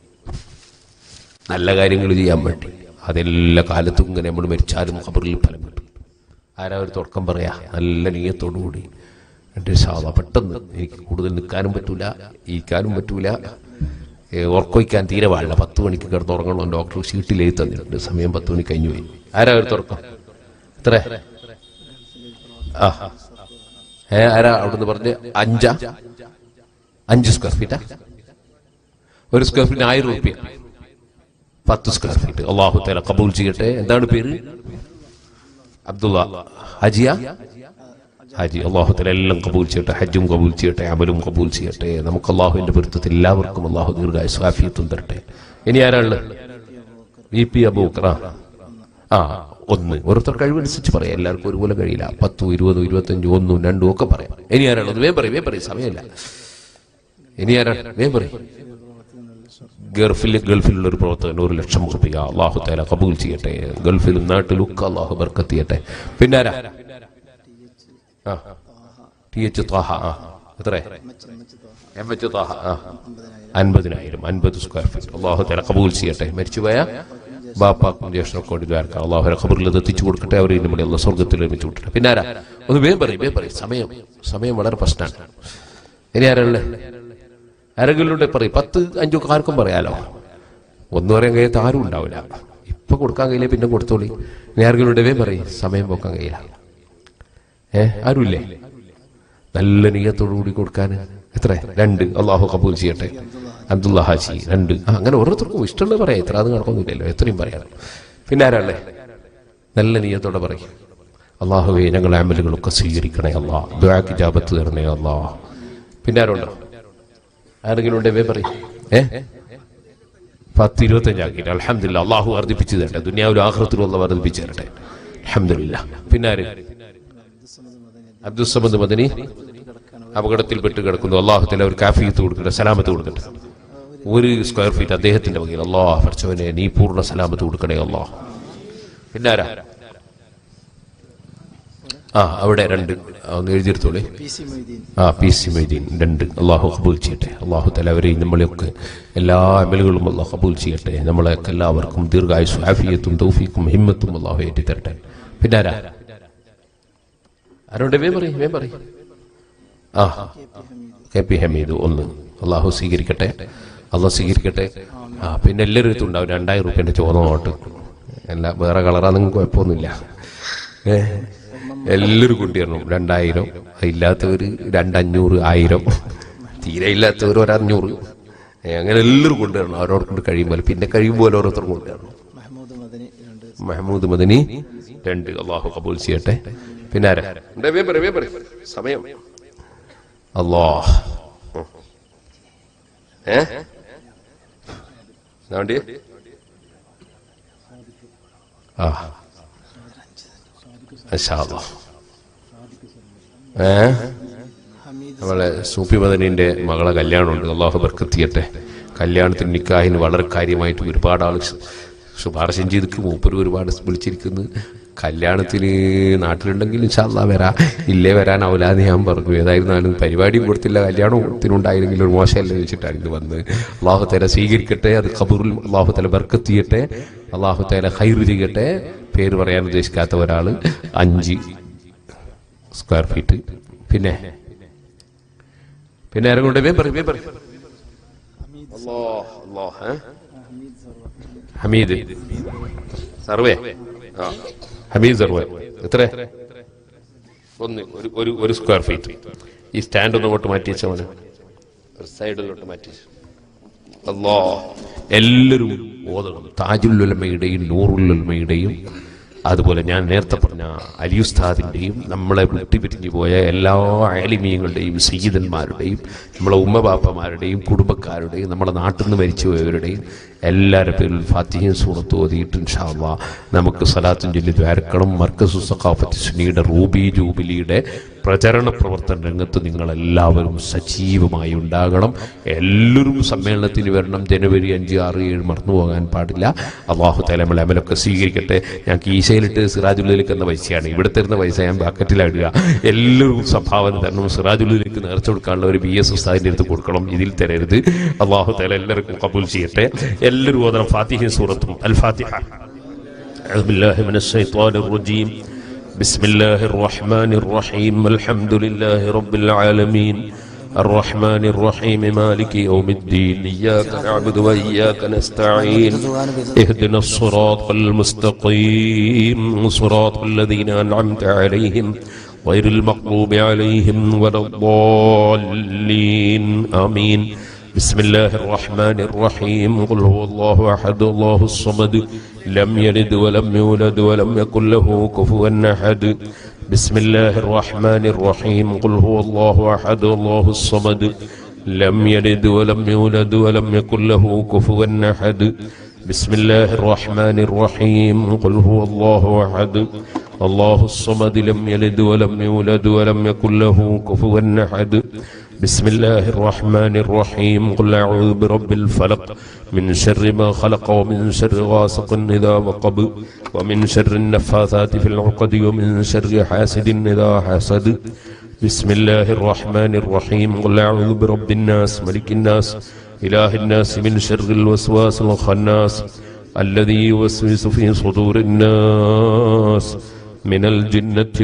നല്ല കാര്യങ്ങൾ ചെയ്യാൻ വേണ്ടി അതെല്ലാ കാലത്തും ഇങ്ങനെ നമ്മൾ മരിച്ചാലും ഖബറിൽ ഫലം കിട്ടും ആരാ ഒരു തുടക്കം പറയാ നല്ല നീയത്തോടു കൂടി എൻ്റെ സാധാ പെട്ടെന്ന് എനിക്ക് കൂടുതൽ നിൽക്കാനും പറ്റൂല ഇരിക്കാനും പറ്റൂല ഏ, ഉറക്കൊയ്ക്കാൻ തീരെ പാടില്ല പത്ത് മണിക്ക് കിടന്നുറങ്ങണം ഡോക്ടർ ഷീട്ടിൽ എഴുതി തന്നിട്ടുണ്ട് സമയം പത്ത് മണി കഴിഞ്ഞു പോയി ആരാ ഒരു തുറക്കം എത്ര ആ ഏ ആരാ അവിടുന്ന് പറഞ്ഞ് അഞ്ചാ അഞ്ച് സ്ക്വയർ ഫീറ്റാ ഒരു സ്ക്വയർ ഫീറ്റിന് ആയിരം റുപ്യ പത്ത് സ്ക്വയർ ഫീറ്റ് അള്ളാഹു തല കബൂൽ ചെയ്യട്ടെ എന്താണ് പേര് അബ്ദുള്ള ഹജിയ ഹാജി അള്ളാഹു തല എല്ലാം കബൂൽ ചെയ്യട്ടെ ഹജ്ജും കബൂൽ ചെയ്യട്ടെ അമലും കബൂൽ ചെയ്യട്ടെ നമുക്ക് അള്ളാഹുവിന്റെ പൊരുത്തത്തിൽ എല്ലാവർക്കും അള്ളാഹു ദീർഘായ സ്വാഫിയത്തും തരട്ടെ ഇനി ആരാള് വി പി അബൂക്കറ ആ ഒന്ന് ഓരോരുത്തർ കഴിവനുസരിച്ച് പറയാം എല്ലാവർക്കും ഒരുപോലെ കഴിയില്ല പത്തും ഇരുപതും ഇരുപത്തഞ്ചും ഒന്നും രണ്ടും ഒക്കെ പറയാം ഇനി ആരാളത് വേം പറയും വേം പറയും സമയമില്ല ഇനി ആരാണ് വേം പറയും ഗൾഫിൽ ഗൾഫിലുള്ള ഒരു പ്രവർത്തകൻ ഒരു ലക്ഷം റുപ്യ അള്ളാഹു തല കബൂൽ ചെയ്യട്ടെ ഗൾഫിലും നാട്ടിലും ഒക്കെ അള്ളാഹു ബർക്കത്ത് ചെയ്യട്ടെ പിന്നെ ആരാ ആ ടി എച്ച് താഹ ആ എത്ര എം എച്ച് താഹ ആ അൻപതിനായിരം അൻപത് സ്ക്വയർ ഫീറ്റ് അള്ളാഹു തല കബൂൽ ചെയ്യട്ടെ മരിച്ചുപോയ ബാപ്പാക്കും ജ്യേഷ്ഠനൊക്കെ വേണ്ടി ദ്വാരക്കാം അള്ളാഹു ഖബറിൽ അത് എത്തിച്ചു കൊടുക്കട്ടെ അവർ നമ്മുടെ അള്ള സ്വർഗത്തിൽ ഒരുമിച്ച് വിട്ടിട്ട് പിന്നെ ആരാ ഒന്ന് വേഗം പറയും വേഗം പറയും സമയം സമയം വളരെ പ്രശ്നമാണ് ഇനി ആരാളെ ആരെങ്കിലും പറയും പത്ത് അഞ്ചു ആർക്കും പറയാലോ ഒന്നും പറയാൻ കഴിയാത്ത ആരും ഉണ്ടാവില്ല ഇപ്പൊ കൊടുക്കാൻ കഴിയില്ല പിന്നെ കൊടുത്തോളി ഇനി ആരെങ്കിലും വേഗം പറയും സമയം പോക്കാൻ കഴിയില്ല ഏ ആരുമില്ലേ നല്ല നീയത്തോടു കൂടി കൊടുക്കാൻ എത്ര രണ്ട് അള്ളാഹു കബൂൽ ചെയ്യട്ടെ അബ്ദുള്ള ഹാജി രണ്ട് ആ, അങ്ങനെ ഓരോരുത്തർക്കും ഇഷ്ടമുള്ളത് പറയാം ഇത്ര അത് കണക്കൊന്നുമില്ലല്ലോ എത്രയും പറയാം പിന്നെ ആരാളെ നല്ല നീയത്തോടെ പറയും അള്ളാഹുവെ ഞങ്ങളെ അമലുകളൊക്കെ സ്വീകരിക്കണേ അല്ലാ ദ്വാക്ക് ജാപത്ത് തരണേ അല്ലാ പിന്നെ ആരുണ്ടോ ആരെങ്കിലും ഉണ്ടേ വേ പറയും ഏ പത്ത് ഇരുപത്തഞ്ചാക്കിയിട്ട് അലഹമില്ല അള്ളാഹു വർദ്ധിപ്പിച്ചു തരട്ടെ ദുനിയാവിലും ആഹ്റത്തിലും അള്ള വർദ്ധിപ്പിച്ചു തരട്ടെ അലഹമില്ല പിന്നെ ആര് അബ്ദുസമദ് മദനി അപകടത്തിൽപ്പെട്ട് കിടക്കുന്നു അള്ളാഹുത്തിൽ അവർ കാഫിയത്ത് കൊടുക്കട്ടെ സലാമത്ത് കൊടുക്കട്ടെ ഒരു സ്ക്വയർ ഫീറ്റ് അദ്ദേഹത്തിന്റെ വകയിൽ അള്ളാഹ് പഠിച്ചവനെ നീ പൂർണ്ണ സലാമത്ത് കൊടുക്കണേ അള്ളാഹ് പിന്നെ ആരാ ആ അവിടെ രണ്ട് ആ, ഒന്ന് എഴുതിയെടുത്തോളേ പി സി മൊയ്തീൻ ആ പി സി മൊയ്തീൻ രണ്ട് അള്ളാഹു കബൂൽ ചെയ്യട്ടെ അള്ളാഹു തലവരെയും നമ്മളെയൊക്കെ എല്ലാ അമലുകളും അള്ളാഹു കബൂൽ ചെയ്യട്ടെ നമ്മളെയൊക്കെ എല്ലാവർക്കും ദീർഘായുസ് ആഫിയത്തും തൗഫീക്കും ഹിമ്മത്തും അള്ളാഹു ഏറ്റിത്തരട്ടെ പിന്നെ ആരാ ആരോടെ വേ പറയും വേ പറയും ആ കെ പി ഹമീദ് ഒന്ന് അള്ളാഹു സ്വീകരിക്കട്ടെ അള്ളാഹ് സ്വീകരിക്കട്ടെ ആ പിന്നെ എല്ലാവരും അടുത്തും ഉണ്ടാവും രണ്ടായിരം റുപ്യന്റെ ചോദ നോട്ട് എല്ലാ വേറെ കളറാണെങ്കിൽ കുഴപ്പമൊന്നുമില്ല ഏ എല്ലാവരും കൊണ്ടുവരണം രണ്ടായിരം ഇല്ലാത്തവര് രണ്ടഞ്ഞൂറ് ആയിരം തീരെ ഇല്ലാത്തവർ ഒരഞ്ഞൂറ് ഏ, അങ്ങനെ എല്ലാവരും കൊണ്ടുവരണം അവരോട് കൊണ്ട് കഴിയുമ്പോൾ പിന്നെ കഴിയുമ്പോൾ ഓരോരുത്തരും കൊണ്ടുവരണം മഹമ്മൂദ് മദനി രണ്ട് മഹമ്മൂദ് മദനി രണ്ട് അള്ളാഹു കബൂൽ ചെയ്യട്ടെ പിന്നെ ആരാ ഉണ്ട്, വേഗം പറയ്, വേഗം പറയ്. സമയം അള്ളാഹ് ഉം. ഏ എന്നാ വേണ്ടി ആ മാഷാ അല്ലാഹ്. ഏ ഹമീദ് നമ്മളെ സൂഫി മദനിന്റെ മകളെ കല്യാണമുണ്ട് അള്ളാഹു ബർക്കത്ത് ചെയ്യട്ടെ കല്യാണത്തിന് നിക്കാഹിന് വളരെ കാര്യമായിട്ട് ഒരുപാട് ആൾ ശുപാർശ ചെയ്തിട്ട് മൂപ്പര് ഒരുപാട് വിളിച്ചിരിക്കുന്നു കല്യാണത്തിന് നാട്ടിലുണ്ടെങ്കിൽ ഇൻഷാല്ലാ വരാ ഇല്ലേ വരാനാവില്ലാന്ന് ഞാൻ പറഞ്ഞു ഏതായിരുന്നാലും പരിപാടിയും കൊടുത്തില്ല കല്യാണത്തിനുണ്ടായിരുന്നെങ്കിൽ ഒരു മോശമല്ലേ വെച്ചിട്ടാണ് ഇത് വന്ന് അള്ളാഹു തല സ്വീകരിക്കട്ടെ അത് ഖബറിൽ അള്ളാഹു തല ബർക്കത്ത് ചെയ്യട്ടെ അള്ളാഹു തല ഹൈറ് ചെയ്യട്ടെ പേര് പറയാൻ ഉദ്ദേശിക്കാത്ത ഒരാൾ അഞ്ച് സ്ക്വയർ ഫീറ്റ് പിന്നെ പിന്നെ ആരും കൊണ്ട് വേം പറയും വേം പറയും അല്ലാഹ്, അല്ലാഹ്, ഏ? ഹമീദ് സർവേ ആ ഹമീദ് സർവേ എത്ര ഒന്ന് ഒരു ഒരു ഒരു സ്ക്വയർ ഫീറ്റ് ഈ സ്റ്റാൻഡ് ഒന്ന് അങ്ങോട്ട് മാറ്റി വെച്ചാൽ മതി ഒരു സൈഡിലോട്ട് മാറ്റി വെച്ച്. അല്ലാ എല്ലാവരും ഓതണം താജുല്ലുലമയുടെയും നൂറുല്ലുലമയുടെയും അതുപോലെ ഞാൻ നേരത്തെ പറഞ്ഞ അലിയുസ്താദിന്റെയും നമ്മളെ വിട്ടുപിരിഞ്ഞു പോയ എല്ലാ അയലിമീങ്ങളുടെയും സീതന്മാരുടെയും നമ്മളെ ഉമ്മ ബാപ്പമാരുടെയും കുടുംബക്കാരുടെയും നമ്മളെ നാട്ടിൽ നിന്ന് മരിച്ചു പോയവരുടെയും എല്ലാവരുടെ പേരിൽ ഫാത്തിഹയും സൂറത്ത് ഓതിയിട്ട് ഇൻഷാല്ലാ നമുക്ക് സലാത്തും ചൊല്ലി ദ്വാരക്കണം മർക്കസു സഖാഫത്ത് സുനിയുടെ റൂബി ജൂബിലിയുടെ പ്രചരണ പ്രവർത്തന രംഗത്ത് നിങ്ങളെല്ലാവരും സജീവമായി ഉണ്ടാകണം എല്ലാവരും സമ്മേളനത്തിന് വരണം ജനുവരി അഞ്ച് ആറ് ഏഴ് മറന്നു പോകാൻ പാടില്ല അള്ളാഹു തലമുള്ള അമലൊക്കെ സ്വീകരിക്കട്ടെ ഞാൻ കീശയിലിട്ട് സിറാജുള്ളിലേക്ക് എന്ന പൈസയാണ് ഇവിടെ തരുന്ന പൈസ ഞാൻ ബാക്കറ്റിലിടുക എല്ലാവരും സംഭാവന തരണം സിറാജുള്ളിലേക്ക് നേർച്ച കൊടുക്കാനുള്ള ഒരു ബി എസ് ഉസ്താദിന്റെ അടുത്ത് കൊടുക്കണം ഇതിൽ തരരുത് അള്ളാഹു തല എല്ലാവർക്കും കബൂൽ ചെയ്യട്ടെ എല്ലാവരും ഓതണം ഫാത്തിഹ സൂറത്തും അൽ ഫാത്തിഹ أعوذ بالله من الشيطان الرجيم بسم الله الرحمن الرحيم الحمد لله رب العالمين الرحمن الرحيم مالك يوم الدين إياك نعبد وإياك نستعين اهدنا الصراط المستقيم صراط الذين أنعمت عليهم غير المغضوب عليهم ولا الضالين آمين بسم الله الرحمن الرحيم قل هو الله أحد الله الصمد لم يلد ولم يولد ولم يكن له كفوا أحد بسم الله الرحمن الرحيم قل هو الله أحد الله الصمد لم يلد ولم يولد ولم يكن له كفوا أحد بسم الله الرحمن الرحيم قل هو الله أحد الله الصمد لم يلد ولم يولد ولم يكن له كفوا أحد بسم الله الرحمن الرحيم قل أعوذ برب الفلق من شر ما خلق ومن شر غاسق إذا وقب ومن شر النفاثات في العقد ومن شر حاسد إذا حسد بسم الله الرحمن الرحيم قل أعوذ برب الناس ملك الناس إله الناس من شر الوسواس الخناس الذي يوسوس في صدور الناس من الجنة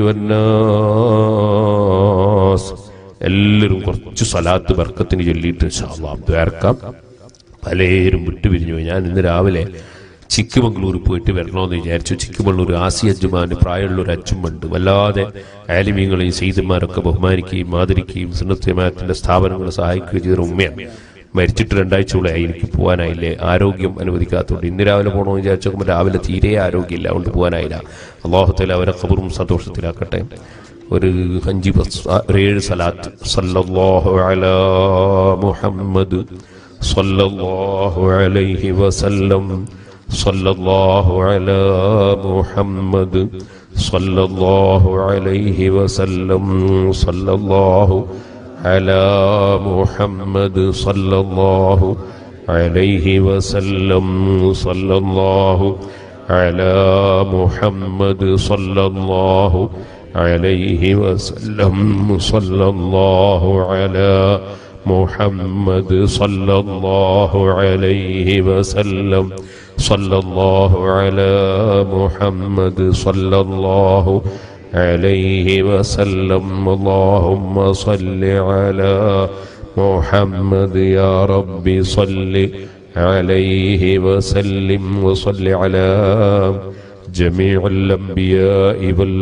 والناس എല്ലാവരും കുറച്ച് സലാത്ത് ബർക്കത്തിന് ചൊല്ലിയിട്ട് ദ്വാരക്കാം പലരും വിട്ടുപിരിഞ്ഞു പോയി ഞാൻ ഇന്ന് രാവിലെ ചിക്കുമംഗ്ലൂർ പോയിട്ട് വരണമെന്ന് വിചാരിച്ചു ചിക്കുമംഗ്ലൂർ ആസിയ അജ്മാന് പ്രായമുള്ള ഒരു അച്ഛമുണ്ട് വല്ലാതെ ആലിമീങ്ങളെയും സെയ്തന്മാരൊക്കെ ബഹുമാനിക്കുകയും മാതിരിക്കുകയും സുന്നത്യമാത്തിന്റെ സ്ഥാപനങ്ങളെ സഹായിക്കുകയും ചെയ്ത ഉമ്മയാണ് മരിച്ചിട്ട് രണ്ടാഴ്ചയോളായി എനിക്ക് പോകാനായില്ലേ ആരോഗ്യം അനുവദിക്കാത്തതുകൊണ്ട് ഇന്ന് രാവിലെ പോകണമെന്ന് വിചാരിച്ചു നോക്കുമ്പോൾ രാവിലെ തീരെ ആരോഗ്യമില്ല അതുകൊണ്ട് പോകാനായില്ല അള്ളാഹുത്തല അവരെ ഖബറും സന്തോഷത്തിലാക്കട്ടെ ഒരു അഞ്ച് പത്ത് ഒരു ഏഴ് സലാത്ത് സല്ലല്ലാഹു അലാ മുഹമ്മദ് സല്ലല്ലാഹു അലൈഹി വസല്ലം സല്ലല്ലാഹു അലാ മുഹമ്മദ് സല്ലല്ലാഹു അലൈഹി വസല്ലം സല്ലല്ലാഹു അലാ മുഹമ്മദ് സല്ലല്ലാഹു അലൈഹി വസല്ലം സല്ലല്ലാഹു അലാ മുഹമ്മദ് സല്ലല്ലാഹു عليه وسلم صلى الله على محمد صلى الله عليه وسلم صلى الله على محمد صلى الله عليه وسلم اللهم صل على محمد يا رب صل عليه وسلم وصل على جميع الأنبياء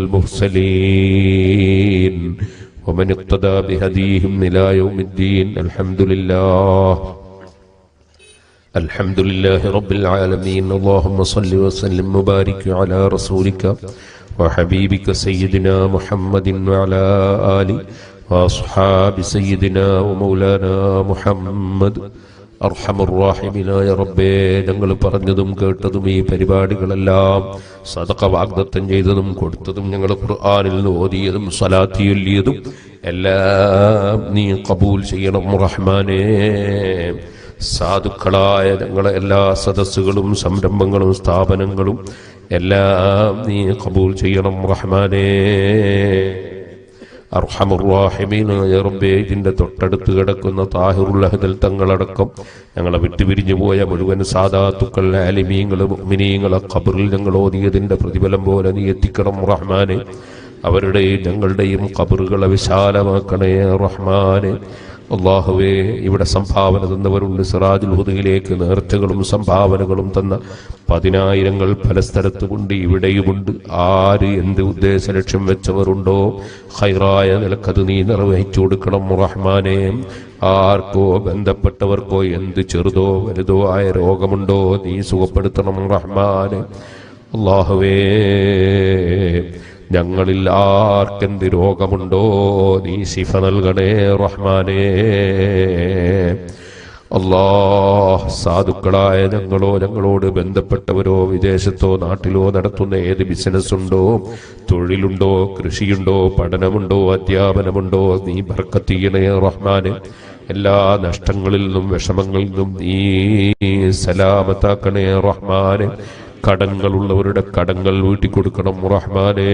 والمرسلين ومن اقتدى بهديهم إلى يوم الدين الحمد لله الحمد لله رب العالمين اللهم صل وسلم وبارك على رسولك وحبيبك سيدنا محمد وعلى آله وأصحاب سيدنا ومولانا محمد അർഹമുറാഹിമിനായ റബ്ബേ ഞങ്ങൾ പറഞ്ഞതും കേട്ടതും ഈ പരിപാടികളെല്ലാം സദക വാഗ്ദത്തം ചെയ്തതും കൊടുത്തതും ഞങ്ങൾ ഖുർആാനിൽ നിന്ന് ഓതിയതും സലാത്തി ചൊല്ലിയതും എല്ലാം നീ കബൂൽ ചെയ്യണം റഹ്മാനേ സാധുക്കളായ ഞങ്ങളെ എല്ലാ സദസ്സുകളും സംരംഭങ്ങളും സ്ഥാപനങ്ങളും എല്ലാം നീ കബൂൽ ചെയ്യണം റഹ്മാനേ അർഹമുറാഹിമീനായ റബ്ബേ ഇതിന്റെ തൊട്ടടുത്ത് കിടക്കുന്ന താഹിറുൽ അഹദൽ തങ്ങളടക്കം ഞങ്ങളെ വിട്ടുപിരിഞ്ഞു പോയ മുഴുവൻ സാദാത്തുക്കൾ ആലിമീങ്ങൾ മുഅ്മിനീങ്ങളെ ഖബറിൽ ഞങ്ങൾ ഓതിയതിന്റെ പ്രതിഫലം പോലെ നീ എത്തിക്കണം റഹ്മാനെ അവരുടെയും ഞങ്ങളുടെയും ഖബറുകളെ വിശാലമാക്കണേ റഹ്മാനെ അള്ളാഹുവേ ഇവിടെ സംഭാവന തന്നവരുണ്ട് സിറാജുൽ ഹുദയിലേക്ക് നേർച്ചകളും സംഭാവനകളും തന്ന പതിനായിരങ്ങൾ പല സ്ഥലത്തുമുണ്ട് ഇവിടെയുമുണ്ട് ആര് എന്ത് ഉദ്ദേശ ലക്ഷ്യം വെച്ചവരുണ്ടോ ഹൈറായ നിലക്കത് നീ നിർവഹിച്ചു കൊടുക്കണം റഹ്മാനെ ആർക്കോ ബന്ധപ്പെട്ടവർക്കോ എന്ത് ചെറുതോ വലുതോ ആയ രോഗമുണ്ടോ നീ സുഖപ്പെടുത്തണം റഹ്മാനെ അള്ളാഹുവേ ഞങ്ങളിൽ ആർക്കെന്ത് രോഗമുണ്ടോ നീ ശിഫ നൽകണേ റഹ്മാനേ അല്ലാ സാധുക്കളായ ഞങ്ങളോ ഞങ്ങളോട് ബന്ധപ്പെട്ടവരോ വിദേശത്തോ നാട്ടിലോ നടത്തുന്ന ഏത് ബിസിനസ് ഉണ്ടോ തൊഴിലുണ്ടോ കൃഷിയുണ്ടോ പഠനമുണ്ടോ അധ്യാപനമുണ്ടോ നീ ബർക്കത്തിയണേ റഹ്മാന് എല്ലാ നഷ്ടങ്ങളിൽ നിന്നും വിഷമങ്ങളിൽ നിന്നും നീ സലാമത്താക്കണേ റഹ്മാന് കടങ്ങളുള്ളവരുടെ കടങ്ങൾ വീട്ടി കൊടുക്കണം റഹ്മാനേ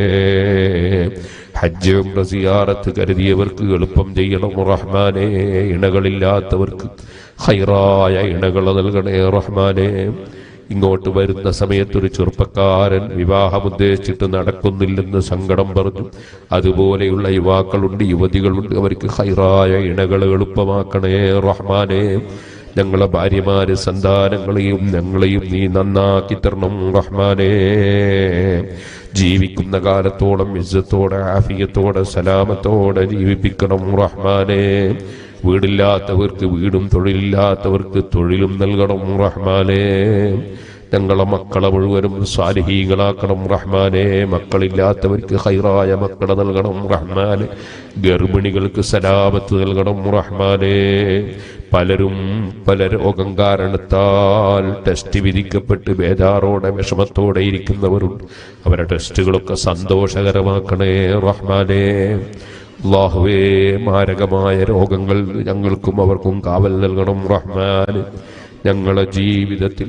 ഹജ്ജ് ഉംറ സിയാറത്ത് കരുതിയവർക്ക് എളുപ്പം ചെയ്യണം റഹ്മാനേ ഇണകളില്ലാത്തവർക്ക് ഹൈറായ ഇണകൾ നൽകണേ റഹ്മാനേ ഇങ്ങോട്ട് വരുന്ന സമയത്ത് ഒരു ചെറുപ്പക്കാരൻ വിവാഹം ഉദ്ദേശിച്ചിട്ട് നടക്കുന്നില്ലെന്ന് സങ്കടം പറഞ്ഞു അതുപോലെയുള്ള യുവാക്കളുണ്ട് യുവതികളുണ്ട് അവർക്ക് ഹൈറായ ഇണകൾ എളുപ്പമാക്കണേ റഹ്മാനേ ഞങ്ങളെ ഭാര്യമാര് സന്താനങ്ങളെയും ഞങ്ങളെയും നീ നന്നാക്കി തരണം റഹ്മാനേ ജീവിക്കുന്ന കാലത്തോളം ഇജ്ജത്തോടെ ആഫിയത്തോടെ സലാമത്തോടെ ജീവിപ്പിക്കണം റഹ്മാനേ വീടില്ലാത്തവർക്ക് വീടും തൊഴിലില്ലാത്തവർക്ക് തൊഴിലും നൽകണം റഹ്മാനേ ഞങ്ങളെ മക്കളെ മുഴുവനും സ്വാലിഹീങ്ങളാക്കണം റഹ്മാനെ മക്കളില്ലാത്തവർക്ക് ഹൈറായ മക്കളെ നൽകണം റഹ്മാനെ ഗർഭിണികൾക്ക് സലാമത്ത് നൽകണം റഹ്മാനെ പലരും പല രോഗം കാരണത്താൽ ടെസ്റ്റ് വിധിക്കപ്പെട്ട് ബേജാറോടെ വിഷമത്തോടെ ഇരിക്കുന്നവരുണ്ട് അവരുടെ ടെസ്റ്റുകളൊക്കെ സന്തോഷകരമാക്കണേ റഹ്മാനെ അള്ളാഹുവേ മാരകമായ രോഗങ്ങൾ ഞങ്ങൾക്കും അവർക്കും കാവൽ നൽകണം റഹ്മാൻ ഞങ്ങളെ ജീവിതത്തിൽ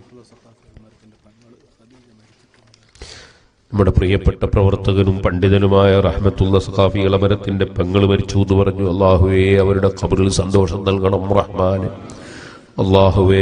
നമ്മുടെ പ്രിയപ്പെട്ട പ്രവർത്തകനും പണ്ഡിതനുമായ റഹ്മത്തുള്ള സഖാഫി ഇളമരത്തിന്റെ പെങ്ങൾ മരിച്ചു എന്ന് പറഞ്ഞു അള്ളാഹുവേ അവരുടെ ഖബറിൽ സന്തോഷം നൽകണം റഹ്മാന് അള്ളാഹുവേ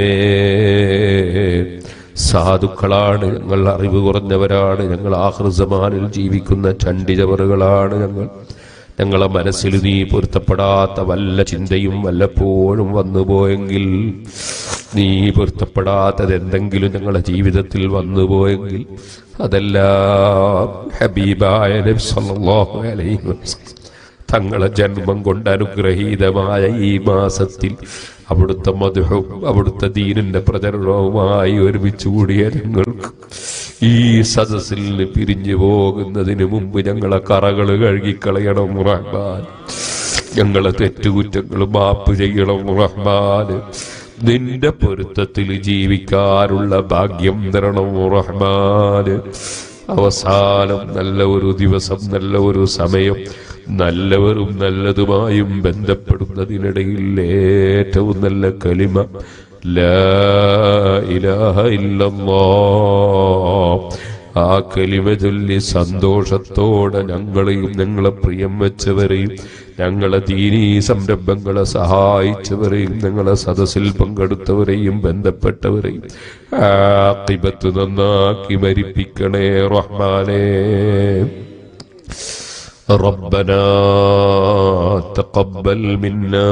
സാധുക്കളാണ് ഞങ്ങൾ അറിവ് കുറഞ്ഞവരാണ് ഞങ്ങൾ ആഹൃസമാനിൽ ജീവിക്കുന്ന ചണ്ടിചവറുകളാണ് ഞങ്ങൾ ഞങ്ങളെ മനസ്സിൽ നീ പൊരുത്തപ്പെടാത്ത വല്ല ചിന്തയും വല്ലപ്പോഴും വന്നുപോയെങ്കിൽ നീ പൊരുത്തപ്പെടാത്തത് എന്തെങ്കിലും ഞങ്ങളുടെ ജീവിതത്തിൽ വന്നുപോയെങ്കിൽ അതെല്ലാം ഹബീബായ നബി സല്ലല്ലാഹു അലൈഹി വസല്ലം തങ്ങളെ ജന്മം കൊണ്ട് അനുഗ്രഹീതമായ ഈ മാസത്തിൽ അവിടുത്തെ മധുഹവും അവിടുത്തെ ദീനിന്റെ പ്രചരണവുമായി ഒരുമിച്ച് കൂടിയ ഞങ്ങൾക്ക് ഈ സദസ്സിൽ നിന്ന് പിരിഞ്ഞു പോകുന്നതിന് മുമ്പ് ഞങ്ങളെ കറകൾ കഴുകിക്കളയണം റഹ്മാൻ ഞങ്ങളെ തെറ്റുകുറ്റങ്ങൾ മാപ്പ് ചെയ്യണം റഹ്മാൻ നിന്റെ പൊരുത്തത്തിൽ ജീവിക്കാനുള്ള ഭാഗ്യം തരണം റഹ്മാൻ അവസാനം നല്ല ഒരു ദിവസം നല്ല ഒരു സമയം നല്ലവരും നല്ലതുമായും ബന്ധപ്പെടുന്നതിനിടയിൽ ഏറ്റവും നല്ല കലിമ ലാ ഇലാഹ ഇല്ലല്ലാ ആ കലിമ ചൊല്ലി സന്തോഷത്തോടെ ഞങ്ങളെയും ഞങ്ങളെ പ്രിയം വെച്ചവരെയും ഞങ്ങളെ ദീനീ സംരംഭങ്ങളെ സഹായിച്ചവരെയും ഞങ്ങളെ സദസ്സിൽ പങ്കെടുത്തവരെയും ബന്ധപ്പെട്ടവരെയും ആക്കിബത്ത് നന്നാക്കി മരിപ്പിക്കണേ റഹ്മാനേ ربنا تقبل منا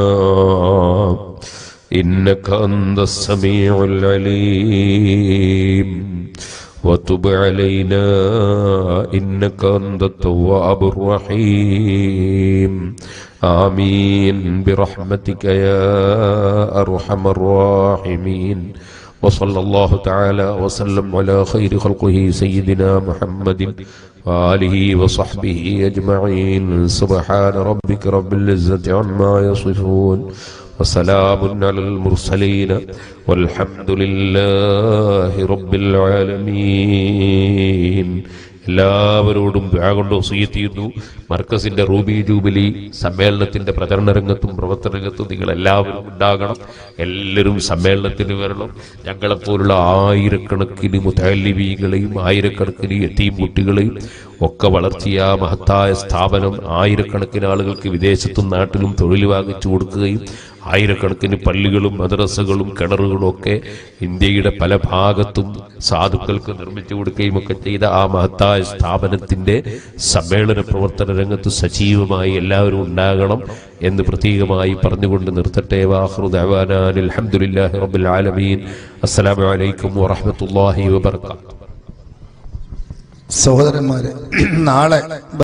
إنك أنت السميع العليم وتب علينا إنك أنت التواب الرحيم آمين برحمتك يا أرحم الراحمين وصلى الله تعالى وسلم على خير خلقه سيدنا محمد وآله وصحبه أجمعين سبحان ربك رب العزة عما يصفون وسلام على المرسلين والحمد لله رب العالمين എല്ലാവരോടും ദുആ കൊണ്ട് വസീയത്ത് ചെയ്യുന്നു മർക്കസിന്റെ റൂബി ജൂബിലി സമ്മേളനത്തിന്റെ പ്രചരണ രംഗത്തും പ്രവർത്തന രംഗത്തും നിങ്ങൾ എല്ലാവരും ഉണ്ടാകണം എല്ലാവരും സമ്മേളനത്തിന് വരണം ഞങ്ങളെപ്പോലുള്ള ആയിരക്കണക്കിന് മുത്തലിബീകളെയും ആയിരക്കണക്കിന് എത്തിയും കുട്ടികളെയും ഒക്കെ വളർത്തിയ ആ മഹത്തായ സ്ഥാപനം ആയിരക്കണക്കിന് ആളുകൾക്ക് വിദേശത്തും നാട്ടിലും തൊഴിൽ വാങ്ങിച്ചു കൊടുക്കുകയും ആയിരക്കണക്കിന് പള്ളികളും മദ്രസകളും കിണറുകളും ഒക്കെ ഇന്ത്യയുടെ പല ഭാഗത്തും സാധുക്കൾക്ക് നിർമ്മിച്ചു കൊടുക്കുകയും ഒക്കെ ചെയ്ത ആ മഹത്തായ സ്ഥാപനത്തിന്റെ സമ്മേളന പ്രവർത്തന രംഗത്ത് സജീവമായി എല്ലാവരും ഉണ്ടാകണം എന്ന് പ്രത്യേകമായി പറഞ്ഞുകൊണ്ട് നിർത്തട്ടെ വാഹ്റു ദഅവാനാൻ അൽഹംദുലില്ലാഹി റബ്ബിൽ ആലമീൻ അസ്സലാമു അലൈക്കും വറഹ്മത്തുള്ളാഹി വബറകാതുഹു സഹോദരന്മാരെ നാളെ